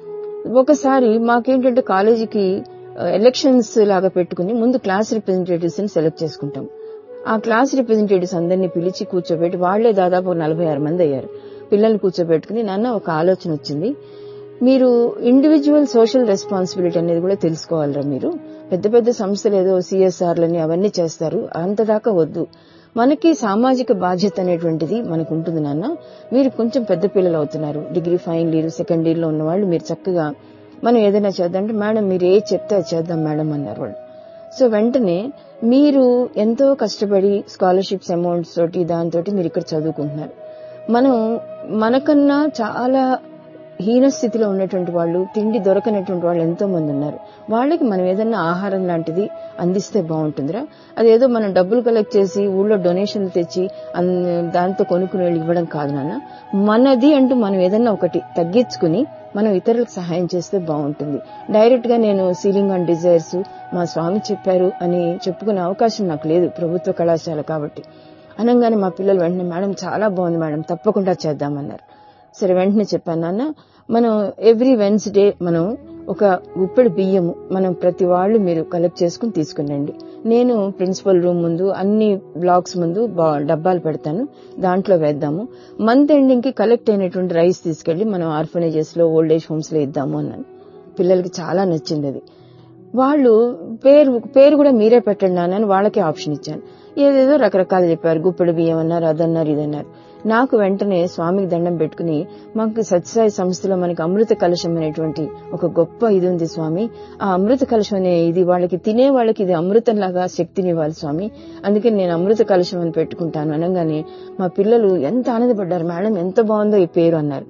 ఒకసారి మాకేంటంటే కాలేజీకి ఎలక్షన్స్ లాగా పెట్టుకుని ముందు క్లాస్ రిప్రజెంటేటివ్స్ ని సెలెక్ట్ చేసుకుంటాం ఆ క్లాస్ రిప్రజెంటేటివ్స్ అందరినీ పిలిచి కూర్చోబెట్టి వాళ్లే దాదాపు నలభై ఆరు మంది అయ్యారు పిల్లల్ని కూర్చోబెట్టుకుని నాన్న ఒక ఆలోచన వచ్చింది మీరు ఇండివిజువల్ సోషల్ రెస్పాన్సిబిలిటీ అనేది కూడా తెలుసుకోవాలరా మీరు పెద్ద పెద్ద సంస్థలు ఏదో సిఎస్ఆర్లని అవన్నీ చేస్తారు అంతదాకా వద్దు మనకి సామాజిక బాధ్యత అనేటువంటిది మనకు ఉంటుంది నాన్న మీరు కొంచెం పెద్ద పిల్లలు అవుతున్నారు degree final year second year లో ఉన్న వాళ్ళు మీరు చక్కగా మనం ఏదైనా చేద్దాం అంటే మేడం మీరు ఏ చెప్తే అది చేద్దాం మేడం అన్నారు వాళ్ళు సో వెంటనే మీరు ఎంతో కష్టపడి స్కాలర్షిప్స్ అమౌంట్స్ తోటి దాంతో మీరు ఇక్కడ చదువుకుంటున్నారు మనం మనకన్నా చాలా హీన స్థితిలో ఉన్నటువంటి వాళ్ళు తిండి దొరకనటువంటి వాళ్ళు ఎంతో మంది ఉన్నారు వాళ్ళకి మనం ఏదన్నా ఆహారం లాంటిది అందిస్తే బాగుంటుందిరా అదేదో మనం డబ్బులు కలెక్ట్ చేసి ఊళ్ళో డొనేషన్లు తెచ్చి దాంతో కొనుక్కుని వెళ్ళి ఇవ్వడం కాదు నాన్న మనది అంటూ మనం ఏదన్నా ఒకటి తగ్గించుకుని మనం ఇతరులకు సహాయం చేస్తే బాగుంటుంది డైరెక్ట్ గా నేను సీలింగ్ ఆన్ డిజైర్స్ మా స్వామి చెప్పారు అని చెప్పుకునే అవకాశం నాకు లేదు ప్రభుత్వ కళాశాల కాబట్టి అనగానే మా పిల్లలు వెంటనే మేడం చాలా బాగుంది మేడం తప్పకుండా చేద్దామన్నారు సరే వెంటనే చెప్పాను నాన్న మనం ఎవ్రీ వెన్స్డే మనం ఒక గుప్పెడు బియ్యము మనం ప్రతి వాళ్ళు మీరు కలెక్ట్ చేసుకుని తీసుకునండి నేను ప్రిన్సిపల్ రూమ్ ముందు అన్ని బ్లాక్స్ ముందు డబ్బాలు పెడతాను దాంట్లో వేద్దాము మంత్ ఎండింగ్ కి కలెక్ట్ అయినటువంటి రైస్ తీసుకెళ్లి మనం ఆర్ఫనేజెస్ లో ఓల్డ్ ఏజ్ హోమ్స్ లో ఇద్దాము అన్నాను పిల్లలకి చాలా నచ్చింది అది వాళ్ళు పేరు పేరు కూడా మీరే పెట్టండి నాన్న వాళ్ళకే ఆప్షన్ ఇచ్చాను ఏదేదో రకరకాలు చెప్పారు గుప్పెడు బియ్యం అన్నారు అదన్నారు ఇదన్నారు నాకు వెంటనే స్వామికి దండం పెట్టుకుని మాకు సత్యసాయి సంస్థలో మనకి అమృత కలశం అనేటువంటి ఒక గొప్ప ఇది ఉంది స్వామి ఆ అమృత కలశం అనే ఇది వాళ్ళకి తినే వాళ్ళకి ఇది అమృతం లాగా శక్తిని ఇవ్వాలి స్వామి అందుకని నేను అమృత కలశం అని పెట్టుకుంటాను అనగానే మా పిల్లలు ఎంత ఆనందపడ్డారు మేడం ఎంత బాగుందో ఈ పేరు అన్నారు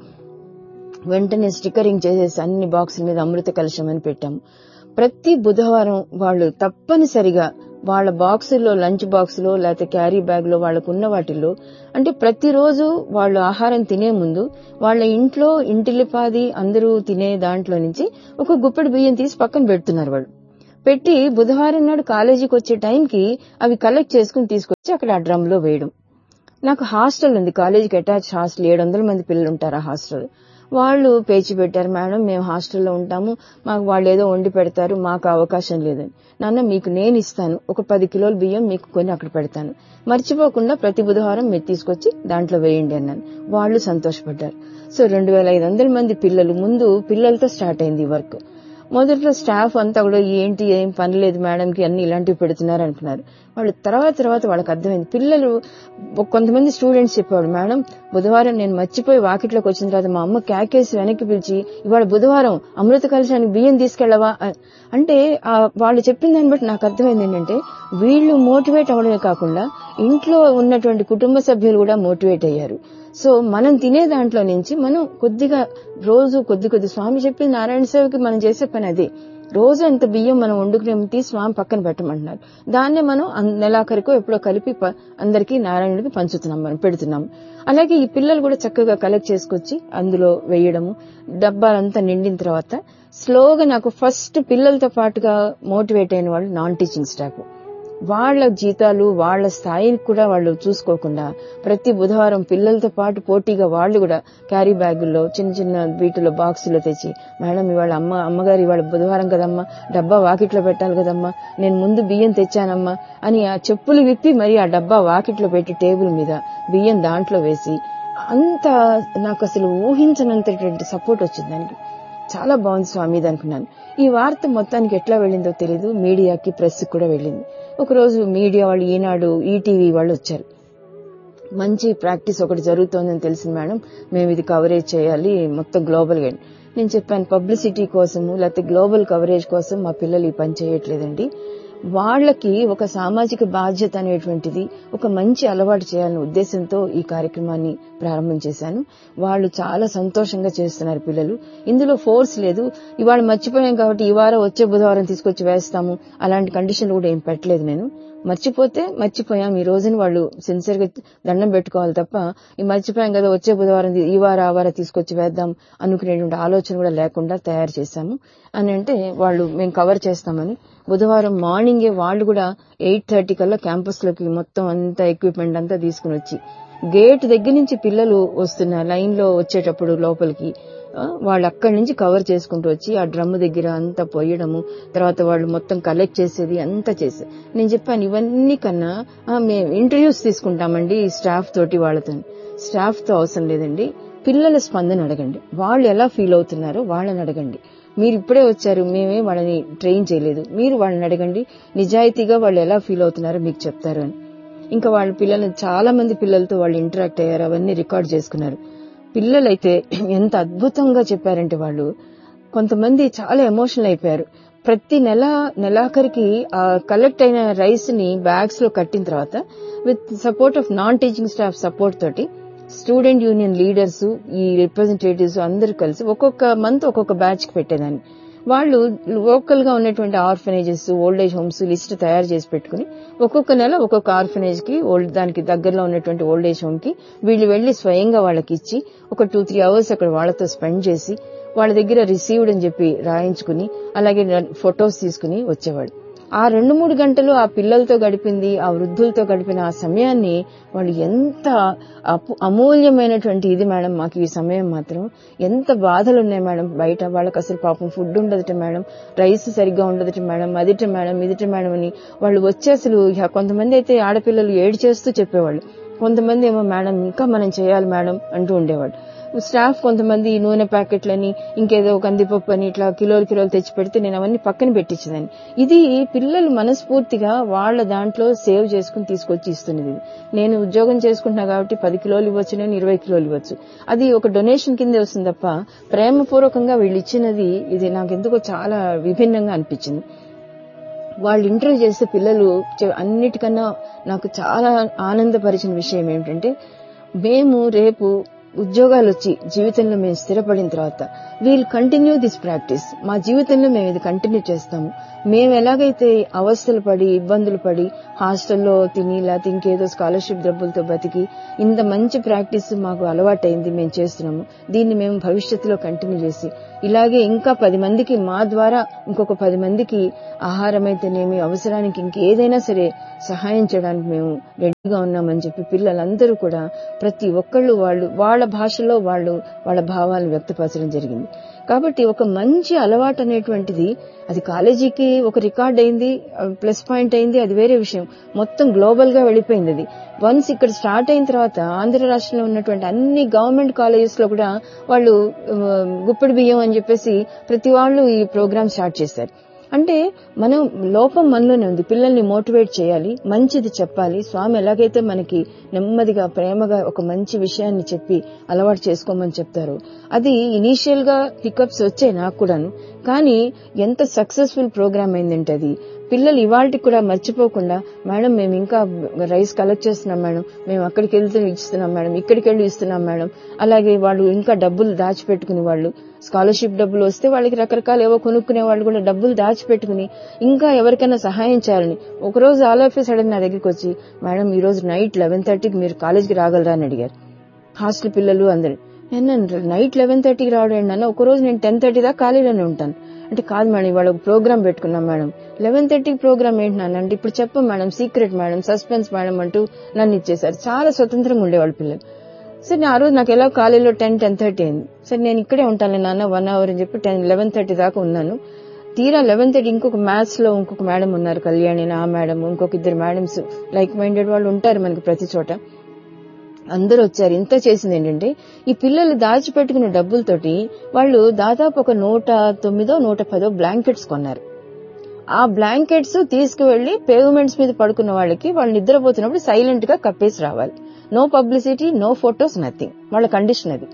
వెంటనే స్టిక్కరింగ్ చేసేసి అన్ని బాక్సుల మీద అమృత కలశం అని పెట్టాము ప్రతి బుధవారం వాళ్ళు తప్పనిసరిగా వాళ్ళ బాక్సుల్లో లంచ్ బాక్సులో లేకపోతే క్యారీ బ్యాగ్ లో వాళ్ళకున్న వాటిల్లో అంటే ప్రతిరోజు వాళ్ళు ఆహారం తినే ముందు వాళ్ళ ఇంట్లో ఇంటిల్లిపాది అందరూ తినే దాంట్లో నుంచి ఒక గుప్పెడు బియ్యం తీసి పక్కన పెడుతున్నారు వాళ్ళు పెట్టి బుధవారం నాడు కాలేజీకి వచ్చే టైంకి అవి కలెక్ట్ చేసుకుని తీసుకొచ్చి అక్కడ ఆ డ్రమ్ లో వేయడం నాకు హాస్టల్ ఉంది కాలేజీకి అటాచ్ హాస్టల్ ఏడు వందల మంది పిల్లలు ఉంటారు ఆ హాస్టల్ వాళ్ళు పేచి పెట్టారు మేడం మేము హాస్టల్లో ఉంటాము మాకు వాళ్ళు ఏదో వండి పెడతారు మాకు అవకాశం లేదని నాన్న మీకు నేను ఇస్తాను ఒక పది కిలోల బియ్యం మీకు కొని అక్కడ పెడతాను మర్చిపోకుండా ప్రతి బుధవారం మీరు తీసుకొచ్చి దాంట్లో వేయండి అన్నాను వాళ్ళు సంతోషపడ్డారు సో రెండు వేల ఐదు వందల మంది పిల్లలు ముందు పిల్లలతో స్టార్ట్ అయింది ఈ వర్క్ మొదట్లో స్టాఫ్ అంతా కూడా ఏంటి ఏం పని లేదు మేడంకి అన్ని ఇలాంటివి పెడుతున్నారు అనుకున్నారు వాళ్ళు తర్వాత తర్వాత వాళ్ళకి అర్థమైంది పిల్లలు ఒక- కొంతమంది స్టూడెంట్స్ చెప్పాడు మేడం బుధవారం నేను మర్చిపోయి వాకిట్లోకి వచ్చిన తర్వాత మా అమ్మ క్యాకేసి వెనక్కి పిలిచి ఇవాళ బుధవారం అమృత కలశానికి బియ్యం తీసుకెళ్ళవా అ- అంటే ఆ వాళ్ళు చెప్పిన దాన్ని బట్టి నాకు అర్థమైంది ఏంటంటే వీళ్ళు మోటివేట్ అవడమే కాకుండా ఇంట్లో ఉన్నటువంటి కుటుంబ సభ్యులు కూడా మోటివేట్ అయ్యారు సో మనం తినే దాంట్లో నుంచి మనం కొద్దిగా రోజు కొద్ది కొద్ది స్వామి చెప్పిన నారాయణ సేవకి మనం చేసే పని అదే రోజు అంత బియ్యం మనం వండుకునే తీసి స్వామి పక్కన పెట్టమంటున్నారు దాన్నే మనం అన్- నెలాఖరికో ఎప్పుడో కలిపి ప- అందరికీ నారాయణుడికి పంచుతున్నాం మనం పెడుతున్నాం అలాగే ఈ పిల్లలు కూడా చక్కగా కలెక్ట్ చేసుకొచ్చి అందులో వేయడము డబ్బాలంతా నిండిన తర్వాత స్లోగా నాకు ఫస్ట్ పిల్లలతో పాటుగా మోటివేట్ అయిన వాళ్ళు నాన్ టీచింగ్ స్టాఫ్ వాళ్ళ జీతాలు వాళ్ళ స్థాయిని కూడా వాళ్ళు చూసుకోకుండా ప్రతి బుధవారం పిల్లలతో పాటు పోటీగా వాళ్ళు కూడా క్యారీ బ్యాగుల్లో చిన్న చిన్న వీటిలో బాక్సులో తెచ్చి మేడం ఇవాళ అమ్మ అమ్మగారు ఇవాళ బుధవారం కదమ్మా డబ్బా వాకిట్లో పెట్టాలి కదమ్మా నేను ముందు బియ్యం తెచ్చానమ్మా అని ఆ చెప్పులు విప్పి మరి ఆ డబ్బా వాకిట్లో పెట్టి టేబుల్ మీద బియ్యం దాంట్లో వేసి అంత నాకు అసలు ఊహించనంతటువంటి సపోర్ట్ వచ్చింది దానికి చాలా బాగుంది స్వామి ఇది అనుకున్నాను ఈ వార్త మొత్తానికి ఎట్లా వెళ్ళిందో తెలియదు మీడియాకి ప్రెస్ కూడా వెళ్ళింది ఒకరోజు మీడియా వాళ్ళు ఈనాడు ఈటీవీ వాళ్ళు వచ్చారు మంచి ప్రాక్టీస్ ఒకటి జరుగుతోందని తెలిసింది మేడం మేము ఇది కవరేజ్ చేయాలి మొత్తం గ్లోబల్ గా నేను చెప్పాను పబ్లిసిటీ కోసము లేకపోతే గ్లోబల్ కవరేజ్ కోసం మా పిల్లలు ఈ పని చేయట్లేదండి వాళ్ళకి ఒక సామాజిక బాధ్యత అనేటువంటిది ఒక మంచి అలవాటు చేయాలనే ఉద్దేశంతో ఈ కార్యక్రమాన్ని ప్రారంభం చేశాను వాళ్ళు చాలా సంతోషంగా చేస్తున్నారు పిల్లలు ఇందులో ఫోర్స్ లేదు ఇవాళ మర్చిపోయాం కాబట్టి ఈ వారం వచ్చే బుధవారం తీసుకొచ్చి వేస్తాము అలాంటి కండిషన్లు కూడా ఏం పెట్టలేదు నేను మర్చిపోతే మర్చిపోయాం ఈ రోజున వాళ్ళు సిన్సియర్ గా దండం పెట్టుకోవాలి తప్ప ఈ మర్చిపోయాం కదా వచ్చే బుధవారం తీ- ఈ వారం ఆ వారం తీసుకొచ్చి వేద్దాం అనుకునేటువంటి ఆలోచన కూడా లేకుండా తయారు చేశాము అని అంటే వాళ్ళు మేము కవర్ చేస్తామని బుధవారం మార్నింగే వాళ్ళు కూడా ఎయిట్ థర్టీ కల్లా క్యాంపస్ లోకి మొత్తం అంతా ఎక్విప్మెంట్ అంతా తీసుకుని వచ్చి గేట్ దగ్గర నుంచి పిల్లలు వస్తున్న లైన్ లో వచ్చేటప్పుడు లోపలికి ఆ, వాళ్ళు అక్కడి నుంచి కవర్ చేసుకుంటూ వచ్చి ఆ డ్రమ్ దగ్గర అంతా పోయడము తర్వాత వాళ్ళు మొత్తం కలెక్ట్ చేసేది అంతా చేసేది నేను చెప్పాను ఇవన్నీ కన్నా ఆ, మేము ఇంటర్వ్యూస్ తీసుకుంటామండి ఈ స్టాఫ్ తోటి వాళ్ళతో స్టాఫ్ తో అవసరం లేదండి పిల్లల స్పందన అడగండి వాళ్ళు ఎలా ఫీల్ అవుతున్నారో వాళ్ళని అడగండి మీరు ఇప్పుడే వచ్చారు మేమే వాళ్ళని ట్రైన్ చేయలేదు మీరు వాళ్ళని అడగండి నిజాయితీగా వాళ్ళు ఎలా ఫీల్ అవుతున్నారో మీకు చెప్తారు అని ఇంకా వాళ్ళ పిల్లలు చాలా మంది పిల్లలతో వాళ్ళు ఇంటరాక్ట్ అయ్యారు అవన్నీ రికార్డ్ చేసుకున్నారు పిల్లలైతే ఎంత అద్భుతంగా చెప్పారంటే వాళ్ళు కొంతమంది చాలా ఎమోషనల్ అయిపోయారు ప్రతి నెల నెలాఖరికి ఆ కలెక్ట్ అయిన రైస్ ని బ్యాగ్స్ లో కట్టిన తర్వాత with support of non teaching staff support తోటి స్టూడెంట్ యూనియన్ లీడర్స్ ఈ రిప్రజెంటేటివ్స్ అందరూ కలిసి ఒక్కొక్క మంత్ ఒక్కొక్క బ్యాచ్ కి పెట్టేదాన్ని వాళ్ళు లోకల్ గా ఉన్నటువంటి orphanages old age homes list తయారు చేసి పెట్టుకుని ఒక్కొక్క నెల ఒక్కొక్క ఆర్ఫనేజ్ కి ఓల్డ్ దానికి దగ్గరలో ఉన్నటువంటి ఓల్డ్ ఏజ్ హోమ్ కి వీళ్ళు వెళ్లి స్వయంగా వాళ్ళకి ఇచ్చి ఒక టూ త్రీ అవర్స్ అక్కడ వాళ్ళతో స్పెండ్ చేసి వాళ్ళ దగ్గర రిసీవ్డ్ అని చెప్పి రాయించుకుని అలాగే ఫొటోస్ తీసుకుని వచ్చేవాడు ఆ రెండు మూడు గంటలు ఆ పిల్లలతో గడిపింది ఆ వృద్ధులతో గడిపిన ఆ సమయాన్ని వాళ్ళు ఎంత అపు- అమూల్యమైనటువంటి ఇది మేడం మాకు ఈ సమయం మాత్రం ఎంత బాధలు ఉన్నాయి మేడం బయట వాళ్ళకి అసలు పాపం ఫుడ్ ఉండదట మేడం రైస్ సరిగ్గా ఉండదట మేడం అదిట మేడం ఇదిట మేడం అని వాళ్ళు వచ్చి అసలు ఇహ కొంతమంది అయితే ఆడపిల్లలు ఏడు చేస్తూ చెప్పేవాళ్ళు కొంతమంది ఏమో మేడం ఇంకా మనం చేయాలి మేడం అంటూ ఉండేవాళ్ళు స్టాఫ్ కొంతమంది ఈ నూనె ప్యాకెట్లని ఇంకేదో కందిపప్పు అని ఇట్లా కిలోలు కిలోలు తెచ్చి పెడితే నేను అవన్నీ పక్కన పెట్టించేదాన్ని ఇది పిల్లలు మనస్ఫూర్తిగా వాళ్ళ దాంట్లో సేవ్ చేసుకుని తీసుకొచ్చి ఇస్తున్నది ఇది. నేను ఉద్యోగం చేసుకుంటున్నా కాబట్టి పది కిలోలు ఇవ్వచ్చు నేను ఇరవై కిలోలు ఇవ్వచ్చు అది ఒక డొనేషన్ కిందే వస్తుంది తప్ప ప్రేమపూర్వకంగా వీళ్ళు ఇచ్చినది ఇది నాకు ఎందుకో చాలా విభిన్నంగా అనిపించింది వాళ్ళు ఇంటర్వ్యూ చేస్తే పిల్లలు చె- అన్నిటికన్నా నాకు చాలా ఆనందపరిచిన విషయం ఏమిటంటే మేము రేపు ఉద్యోగాలు వచ్చి జీవితంలో మేము స్థిరపడిన తర్వాత వీల్ కంటిన్యూ దిస్ ప్రాక్టీస్ మా జీవితంలో మేము ఇది కంటిన్యూ చేస్తాము మేము ఎలాగైతే అవస్థలు పడి ఇబ్బందులు పడి హాస్టల్లో తిని లేకపోతే ఇంకేదో స్కాలర్షిప్ డబ్బులతో బతికి ఇంత మంచి ప్రాక్టీస్ మాకు అలవాటైంది మేము చేస్తున్నాము దీన్ని మేము భవిష్యత్తులో కంటిన్యూ చేసి ఇలాగే ఇంకా పది మందికి మా ద్వారా ఇంకొక పది మందికి ఆహారం అయితేనేమి అవసరానికి ఇంకేదైనా సరే సహాయం చేయడానికి మేము రెడీగా ఉన్నామని చెప్పి పిల్లలందరూ కూడా ప్రతి ఒక్కళ్ళు వాళ్ళు వాళ్ళ భాషలో వాళ్ళు వాళ్ళ భావాలను వ్యక్తపరచడం జరిగింది కాబట్టి ఒక మంచి అలవాటు అనేటువంటిది అది కాలేజీకి ఒక రికార్డ్ అయింది ప్లస్ పాయింట్ అయింది అది వేరే విషయం మొత్తం గ్లోబల్ గా వెళ్ళిపోయింది అది వన్స్ ఇక్కడ స్టార్ట్ అయిన తర్వాత ఆంధ్ర రాష్ట్రంలో ఉన్నటువంటి అన్ని గవర్నమెంట్ కాలేజెస్ లో కూడా వాళ్ళు ఆ, గుప్పెడి బియ్యం అని చెప్పేసి ప్రతి వాళ్ళు ఈ ప్రోగ్రామ్ స్టార్ట్ చేశారు అంటే మనం లోపం మనలోనే ఉంది పిల్లల్ని మోటివేట్ చేయాలి మంచిది చెప్పాలి స్వామి ఎలాగైతే మనకి నెమ్మదిగా ప్రేమగా ఒక మంచి విషయాన్ని చెప్పి అలవాటు చేసుకోమని చెప్తారు అది ఇనీషియల్ గా హికప్స్ వచ్చాయి నాకు కూడాను కానీ ఎంత సక్సెస్ఫుల్ ప్రోగ్రామ్ అయిందంటే అది పిల్లలు ఇవాళకి కూడా మర్చిపోకుండా మేడం మేము ఇంకా రైస్ కలెక్ట్ చేస్తున్నాం మేడం మేము అక్కడికి వెళ్తే ఇస్తున్నాం మేడం ఇక్కడికి వెళ్ళి ఇస్తున్నాం మేడం అలాగే వాళ్ళు ఇంకా డబ్బులు దాచిపెట్టుకుని వాళ్ళు స్కాలర్షిప్ డబ్బులు వస్తే వాళ్ళకి రకరకాల ఏవో కొనుక్కునే వాళ్ళు కూడా డబ్బులు దాచిపెట్టుకుని ఇంకా ఎవరికైనా సహాయం చేయాలని ఒకరోజు ఆల్ ఆఫ్ సడన్ నా దగ్గరికి వచ్చి మేడం ఈ రోజు నైట్ లెవెన్ థర్టీకి మీరు కాలేజ్కి రాగలరా అని అడిగారు హాస్టల్ పిల్లలు అందరు నేను నైట్ లెవెన్ థర్టీకి రావడం ఏంటన్నా ఒకరోజు నేను టెన్ థర్టీ దాకా ఖాళీలోనే ఉంటాను అంటే కాదు మేడం ఇవాళ ఒక ప్రోగ్రామ్ పెట్టుకున్నాం మేడం లెవెన్ థర్టీకి ప్రోగ్రామ్ ఏంటి నాన్న అంటే ఇప్పుడు చెప్పం madam secret madam suspense madam అంటూ నన్ను ఇచ్చేశారు చాలా స్వతంత్రంగా ఉండేవాళ్ళు పిల్లలు సరే నేను ఆ రోజు నాకు ఎలా కాలేజీలో టెన్ టెన్ థర్టీ అయింది సరే నేను ఇక్కడే ఉంటాను నాన్న వన్ అవర్ అని చెప్పి టెన్ లెవెన్ థర్టీ దాకా ఉన్నాను తీరా లెవెన్ థర్టీ ఇంకొక మ్యాథ్స్ లో ఇంకొక మేడం ఉన్నారు కళ్యాణి అని ఆ మేడం ఇంకొక ఇద్దరు మేడమ్స్ లైక్ మైండెడ్ వాళ్ళు ఉంటారు మనకి ప్రతి చోట అందరూ వచ్చారు ఇంత చేసింది ఏంటంటే ఈ పిల్లలు దాచిపెట్టుకున్న డబ్బులతోటి వాళ్ళు దాదాపు ఒక నూట తొమ్మిదో నూట పదో బ్లాంకెట్స్ కొన్నారు ఆ బ్లాంకెట్స్ తీసుకువెళ్లి పేవ్మెంట్స్ మీద పడుకున్న వాళ్ళకి వాళ్ళు నిద్రపోతున్నప్పుడు సైలెంట్ గా కప్పేసి రావాలి no publicity no photos nothing వాళ్ళ కండిషన్ అది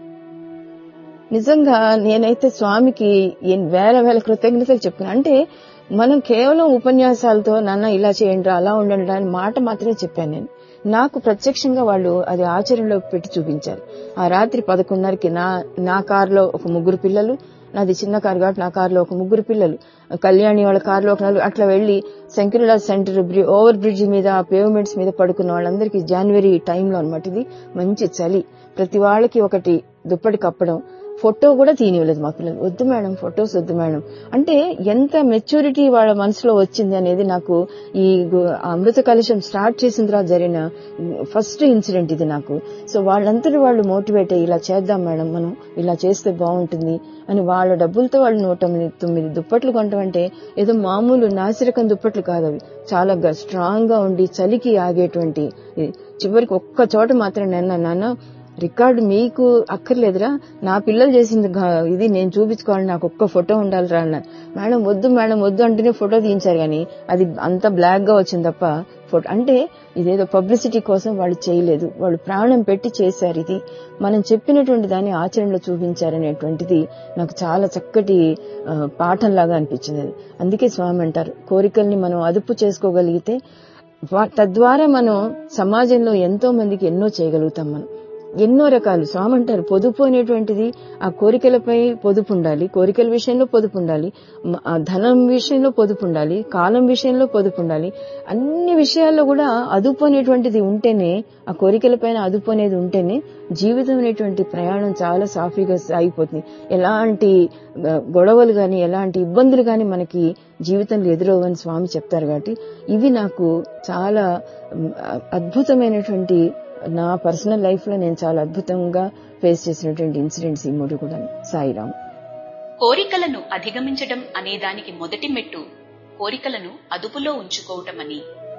నిజంగా నేనైతే స్వామికి ఎన్- వేల వేల కృతజ్ఞతలు చెప్తున్నా అంటే మనం కేవలం ఉపన్యాసాలతో నాన్న ఇలా చేయండి రా, అలా ఉండండి రా అని మాట మాత్రమే చెప్పాను నేను నాకు ప్రత్యక్షంగా వాళ్ళు అది ఆచరణలో పెట్టి చూపించారు ఆ రాత్రి పదకొండున్నరకి నా నా కారులో ఒక ముగ్గురు పిల్లలు నాది చిన్న కారు కాబట్టి నా కారులో ఒక ముగ్గురు పిల్లలు కళ్యాణి వాళ్ళ కారులో ఒక నలుగురు అట్లా వెళ్లి శంకరులా సెంటర్ బ్రి- ఓవర్ బ్రిడ్జ్ మీద ఆ పేవ్మెంట్స్ మీద పడుకున్న వాళ్ళందరికీ జనవరి టైంలో అనమాట ఇది మంచి చలి ప్రతి వాళ్ళకి ఒకటి దుప్పటి కప్పడం ఫోటో కూడా తీయనివ్వలేదు మా పిల్లలు వద్దు మేడం ఫొటోస్ వద్దు మేడం అంటే ఎంత మెచ్యూరిటీ వాళ్ళ మనసులో వచ్చింది అనేది నాకు ఈ గు- అమృత కలశం స్టార్ట్ చేసిన తర్వాత జరిగిన ఫస్ట్ ఇన్సిడెంట్ ఇది నాకు సో వాళ్ళందరూ వాళ్ళు మోటివేట్ అయ్యి ఇలా చేద్దాం మేడం మనం ఇలా చేస్తే బాగుంటుంది అని వాళ్ళ డబ్బులతో వాళ్ళు నూట తొమ్మిది- తొమ్మిది దుప్పట్లు కొనటం అంటే ఏదో మామూలు నాసిరకం దుప్పట్లు కాదు అవి చాలా స్ట్రాంగ్ గా ఉండి చలికి ఆగేటువంటి ఇది. చివరికి ఒక్క చోట మాత్రం నిన్న నాన్న రికార్డు మీకు అక్కర్లేదురా నా పిల్లలు చేసింది గా- ఇది నేను చూపించుకోవాలి నాకు ఒక్క ఫోటో ఉండాలిరా అన్నారు మేడం వద్దు మేడం వద్దు అంటేనే ఫోటో తీయించారు కానీ అది అంత బ్లాక్ గా వచ్చింది తప్ప ఫోటో అంటే ఇదేదో పబ్లిసిటీ కోసం వాళ్ళు చేయలేదు వాళ్ళు ప్రాణం పెట్టి చేశారు ఇది మనం చెప్పినటువంటి దాన్ని ఆచరణలో చూపించారనేటువంటిది నాకు చాలా చక్కటి ఆ, పాఠంలాగా అనిపించింది అది అందుకే స్వామి అంటారు కోరికల్ని మనం అదుపు చేసుకోగలిగితే వా- తద్వారా మనం సమాజంలో ఎంతో మందికి ఎన్నో చేయగలుగుతాం మనం ఎన్నో రకాలు స్వామి అంటారు పొదుపు అనేటువంటిది ఆ కోరికలపై పొదుపు ఉండాలి కోరికల విషయంలో పొదుపు ఉండాలి మ- ఆ ధనం విషయంలో పొదుపు ఉండాలి కాలం విషయంలో పొదుపు ఉండాలి అన్ని విషయాల్లో కూడా అదుపు అనేటువంటిది ఉంటేనే ఆ కోరికలపైన అదుపు అనేది ఉంటేనే జీవితం అనేటువంటి ప్రయాణం చాలా సాఫీగా సాగిపోతుంది ఎలాంటి ఆ, గొడవలు గాని ఎలాంటి ఇబ్బందులు గాని మనకి జీవితంలో ఎదురవని స్వామి చెప్తారు కాబట్టి ఇవి నాకు చాలా ఉమ్, అద్భుతమైనటువంటి నా పర్సనల్ లైఫ్ లో నేను చాలా అద్భుతంగా ఫేస్ చేసినటువంటి ఇన్సిడెంట్స్ ఈ మూడు కూడా సాయిరామ్ కోరికలను అధిగమించడం అనేదానికి మొదటి మెట్టు కోరికలను అదుపులో ఉంచుకోవటమని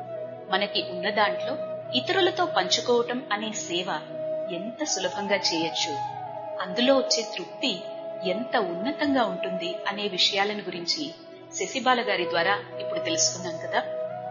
మనకి ఉన్న దాంట్లో ఇతరులతో పంచుకోవటం అనే సేవ ఎంత సులభంగా చేయొచ్చు అందులో వచ్చే తృప్తి ఎంత ఉన్నతంగా ఉంటుంది అనే విషయాలను గురించి శశిబాల గారి ద్వారా ఇప్పుడు తెలుసుకున్నాం కదా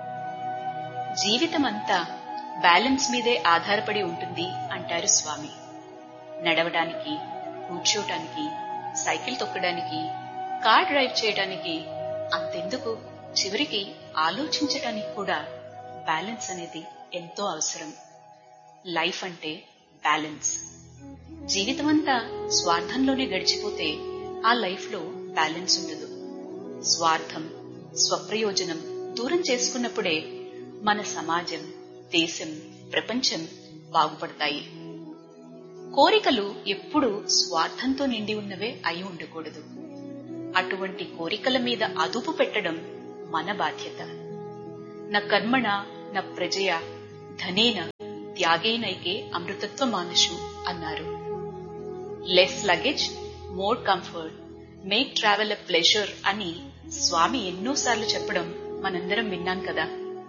జీవితమంతా బ్యాలెన్స్ మీదే ఆధారపడి ఉంటుంది అంటారు స్వామి నడవడానికి కూర్చోటానికి సైకిల్ తొక్కడానికి కార్ డ్రైవ్ చేయడానికి అంతెందుకు చివరికి ఆలోచించటానికి కూడా బ్యాలెన్స్ అనేది ఎంతో అవసరం లైఫ్ అంటే బ్యాలెన్స్ జీవితమంతా స్వార్థంలోనే గడిచిపోతే ఆ లైఫ్ లో బ్యాలెన్స్ ఉండదు స్వార్థం స్వప్రయోజనం దూరం చేసుకున్నప్పుడే మన సమాజం దేశం ప్రపంచం బాగుపడతాయి కోరికలు ఎప్పుడూ స్వార్థంతో నిండి ఉన్నవే అయి ఉండకూడదు అటువంటి కోరికల మీద అదుపు పెట్టడం మన బాధ్యత న కర్మణ న ప్రజయ ధనేన త్యాగేనైకే అమృతత్వ మానుషు అన్నారు less luggage more comfort make travel a pleasure అని స్వామి ఎన్నోసార్లు చెప్పడం మనందరం విన్నాం కదా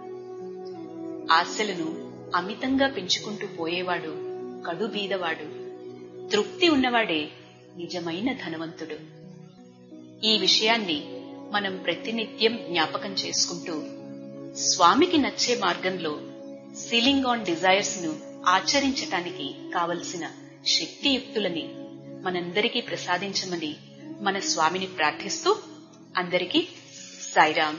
ఆశలను అమితంగా పెంచుకుంటూ పోయేవాడు కడు బీదవాడు తృప్తి ఉన్నవాడే నిజమైన ధనవంతుడు ఈ విషయాన్ని మనం ప్రతినిత్యం జ్ఞాపకం చేసుకుంటూ స్వామికి నచ్చే మార్గంలో సీలింగ్ ఆన్ డిజైర్స్ ను ఆచరించటానికి కావలసిన శక్తియుక్తులని మనందరికీ ప్రసాదించమని మన స్వామిని ప్రార్థిస్తూ అందరికీ సాయిరాం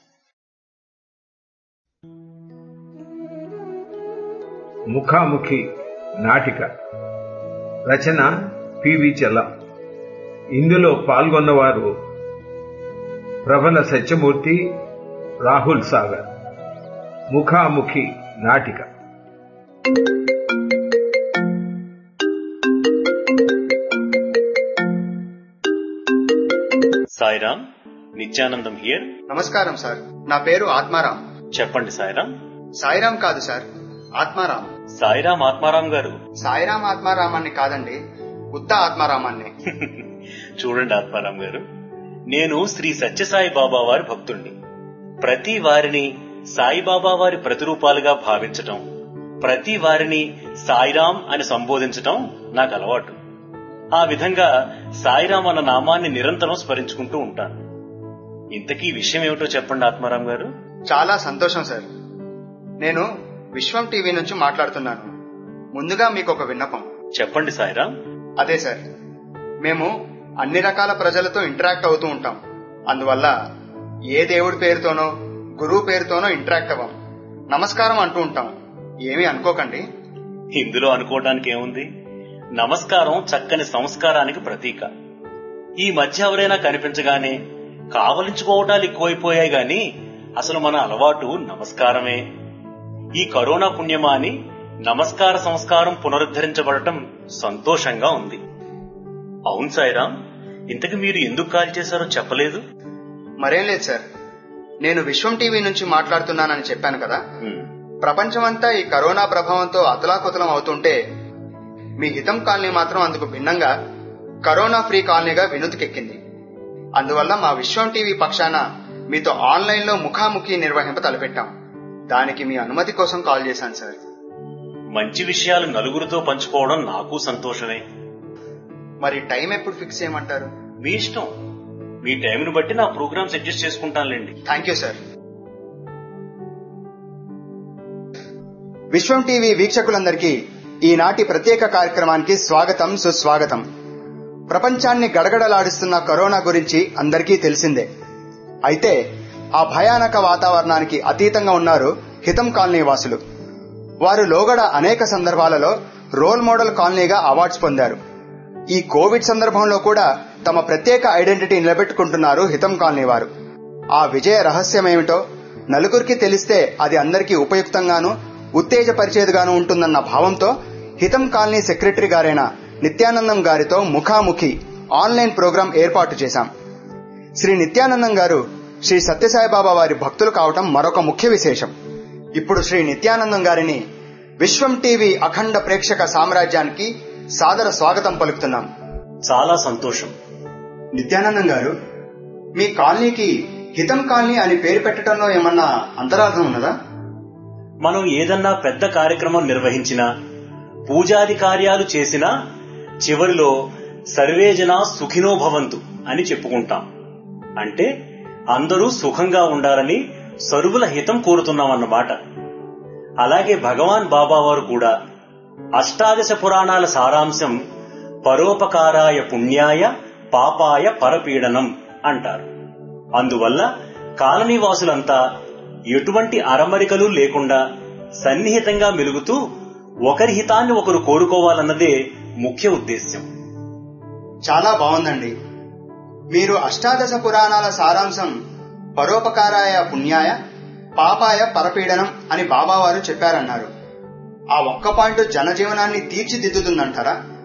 ముఖాముఖి నాటిక రచన పివి చెల్ల ఇందులో పాల్గొన్నవారు ప్రబల సత్యమూర్తి రాహుల్ సాగర్ ముఖాముఖి నాటిక సాయిరామ్ నిత్యానందం హియర్ నమస్కారం సార్ నా పేరు ఆత్మారాం చెప్పండి సాయిరామ్ సాయిరాం కాదు సార్ ఆత్మారాం సాయిరామ్ ఆత్మారాం గారు సాయిరాం ఆత్మారామాన్ని కాదండి ఉత్త ఆత్మారామాన్ని చూడండి ఆత్మారాం గారు నేను శ్రీ సత్యసాయి బాబా వారి భక్తుణ్ణి ప్రతి వారిని సాయిబాబా వారి ప్రతిరూపాలుగా భావించటం ప్రతి వారిని సాయిరాం అని సంబోధించటం నాకు అలవాటు ఆ విధంగా సాయిరాం అన్న నామాన్ని నిరంతరం స్మరించుకుంటూ ఉంటాను ఇంతకీ విషయం ఏమిటో చెప్పండి ఆత్మారాం గారు చాలా సంతోషం సార్ నేను విశ్వం టీవీ నుంచి మాట్లాడుతున్నాను ముందుగా మీకు ఒక విన్నపం చెప్పండి సాయిరాం అదే సార్ మేము అన్ని రకాల ప్రజలతో ఇంటరాక్ట్ అవుతూ ఉంటాం అందువల్ల ఏ దేవుడి పేరుతోనో గురువు పేరుతోనో ఇంటరాక్ట్ అవ్వం నమస్కారం అంటూ ఉంటాం ఏమీ అనుకోకండి ఇందులో అనుకోవడానికి ఏముంది నమస్కారం చక్కని సంస్కారానికి ప్రతీక ఈ మధ్య ఎవరైనా కనిపించగానే కావలించుకోవటాలు ఎక్కువైపోయాయి గాని అసలు మన అలవాటు నమస్కారమే ఈ కరోనా పుణ్యమా అని నమస్కార సంస్కారం పునరుద్ధరించబడటం సంతోషంగా ఉంది అవును సాయిరాం ఇంతకు మీరు ఎందుకు కాల్ చేశారో చెప్పలేదు మరేం లేదు సార్ నేను విశ్వం టీవీ నుంచి మాట్లాడుతున్నానని చెప్పాను కదా హ్మ్. ప్రపంచమంతా ఈ కరోనా ప్రభావంతో అతలాకుతలం అవుతుంటే మీ హితం కాలనీ మాత్రం అందుకు భిన్నంగా కరోనా ఫ్రీ కాలనీగా వినుతికెక్కింది అందువల్ల మా విశ్వం టీవీ పక్షాన మీతో ఆన్లైన్ లో ముఖాముఖి నిర్వహింప తలపెట్టాం దానికి మీ అనుమతి కోసం కాల్ చేశాను సార్ మంచి విషయాలు నలుగురితో పంచుకోవడం నాకు సంతోషమే మరి టైం ఎప్పుడు ఫిక్స్ చేయమంటారు మీ ఇష్టం మీ టైంను బట్టి నా ప్రోగ్రామ్స్ అడ్జస్ట్ చేసుకుంటానులేండి thank you sir Vishwam TV వీక్షకులందరికీ ఈనాటి ప్రత్యేక కార్యక్రమానికి స్వాగతం సుస్వాగతం ప్రపంచాన్ని గడగడలాడిస్తున్న కరోనా గురించి అందరికీ తెలిసిందే అయితే ఆ భయానక వాతావరణానికి అతీతంగా ఉన్నారు హితం కాలనీ వాసులు వారు లోగడ అనేక సందర్భాలలో రోల్ మోడల్ కాలనీగా అవార్డ్స్ పొందారు ఈ కోవిడ్ సందర్భంలో కూడా తమ ప్రత్యేక ఐడెంటిటీ నిలబెట్టుకుంటున్నారు హితం కాలనీ వారు ఆ విజయ రహస్యమేమిటో నలుగురికి తెలిస్తే అది అందరికీ ఉపయుక్తంగాను ఉత్తేజపరిచేదిగాను ఉంటుందన్న భావంతో హితం కాలనీ సెక్రటరీ గారైన నిత్యానందం గారితో ముఖాముఖి ఆన్లైన్ ప్రోగ్రాం ఏర్పాటు చేశాం శ్రీ నిత్యానందం గారు శ్రీ సత్యసాయిబాబా వారి భక్తులు కావటం మరొక ముఖ్య విశేషం ఇప్పుడు శ్రీ నిత్యానందం గారిని విశ్వం టీవీ అఖండ ప్రేక్షక సామ్రాజ్యానికి సాదర స్వాగతం పలుకుతున్నాం చాలా సంతోషం నిత్యానందం గారు మీ కాలనీకి హితం కాలనీ అని పేరు పెట్టడంలో ఏమన్నా అంతరార్థం ఉన్నదా మనం ఏదన్నా పెద్ద కార్యక్రమం నిర్వహించినా పూజాది కార్యాలు చేసినా చివరిలో సర్వేజన సుఖినో భవంతు అని చెప్పుకుంటాం అంటే అందరూ సుఖంగా ఉండాలని సరువుల హితం కోరుతున్నామన్నమాట అలాగే భగవాన్ బాబా వారు కూడా అష్టాదశ పురాణాల సారాంశం పరోపకారాయ పుణ్యాయ పాపాయ పరపీడనం అంటారు అందువల్ల కాలనీ వాసులంతా ఎటువంటి అరమరికలు లేకుండా సన్నిహితంగా మెలుగుతూ ఒకరి హితాన్ని ఒకరు కోరుకోవాలన్నదే ముఖ్య ఉద్దేశ్యం చాలా బాగుందండి మీరు అష్టాదశ పురాణాల సారాంశం పరోపకారాయ పుణ్యాయ పాపాయ పరపీడనం అని బాబావారు చెప్పారన్నారు ఆ ఒక్క పాయింట్ జనజీవనాన్ని తీర్చిదిద్దుతుందంటారా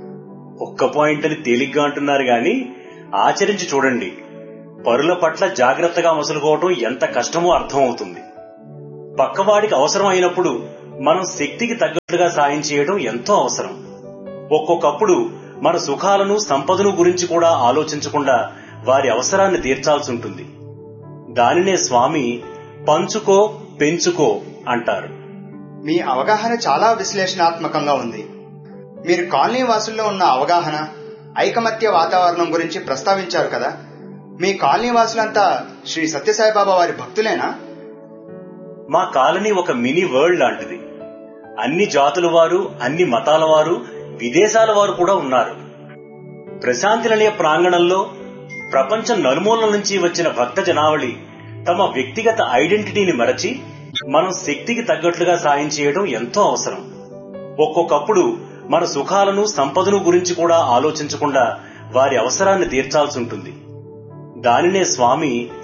ఒక్క పాయింట్ అని తేలిగ్గా అంటున్నారు గాని ఆచరించి చూడండి పరుల పట్ల జాగ్రత్తగా మసులుకోవటం ఎంత కష్టమో అర్థం అవుతుంది పక్కవాడికి అవసరం అయినప్పుడు మనం శక్తికి తగ్గట్టుగా సాయం చేయడం ఎంతో అవసరం ఒక్కొక్కప్పుడు మన సుఖాలను సంపదను గురించి కూడా ఆలోచించకుండా వారి అవసరాన్ని తీర్చాల్సి ఉంటుంది దానినే స్వామి పంచుకో పెంచుకో అంటారు మీ అవగాహన చాలా విశ్లేషణాత్మకంగా ఉంది మీరు కాలనీ వాసుల్లో ఉన్న అవగాహన ఐకమత్య వాతావరణం గురించి ప్రస్తావించారు కదా మీ కాలనీ వాసులంతా శ్రీ సత్యసాయిబాబా వారి భక్తులేనా మా కాలనీ ఒక మినీ వరల్డ్ లాంటిది అన్ని జాతుల వారు అన్ని మతాల వారు విదేశాల వారు కూడా ఉన్నారు ప్రశాంతి నిలయ ప్రాంగణంలో ప్రపంచం నలుమూలల నుంచి వచ్చిన భక్త జనావళి తమ వ్యక్తిగత ఐడెంటిటీని మరచి మనం శక్తికి తగ్గట్లుగా సాయం చేయడం ఎంతో అవసరం ఒక్కొక్కప్పుడు మన సుఖాలను సంపదను గురించి కూడా ఆలోచించకుండా వారి అవసరాన్ని తీర్చాల్సి ఉంటుంది దానినే స్వామి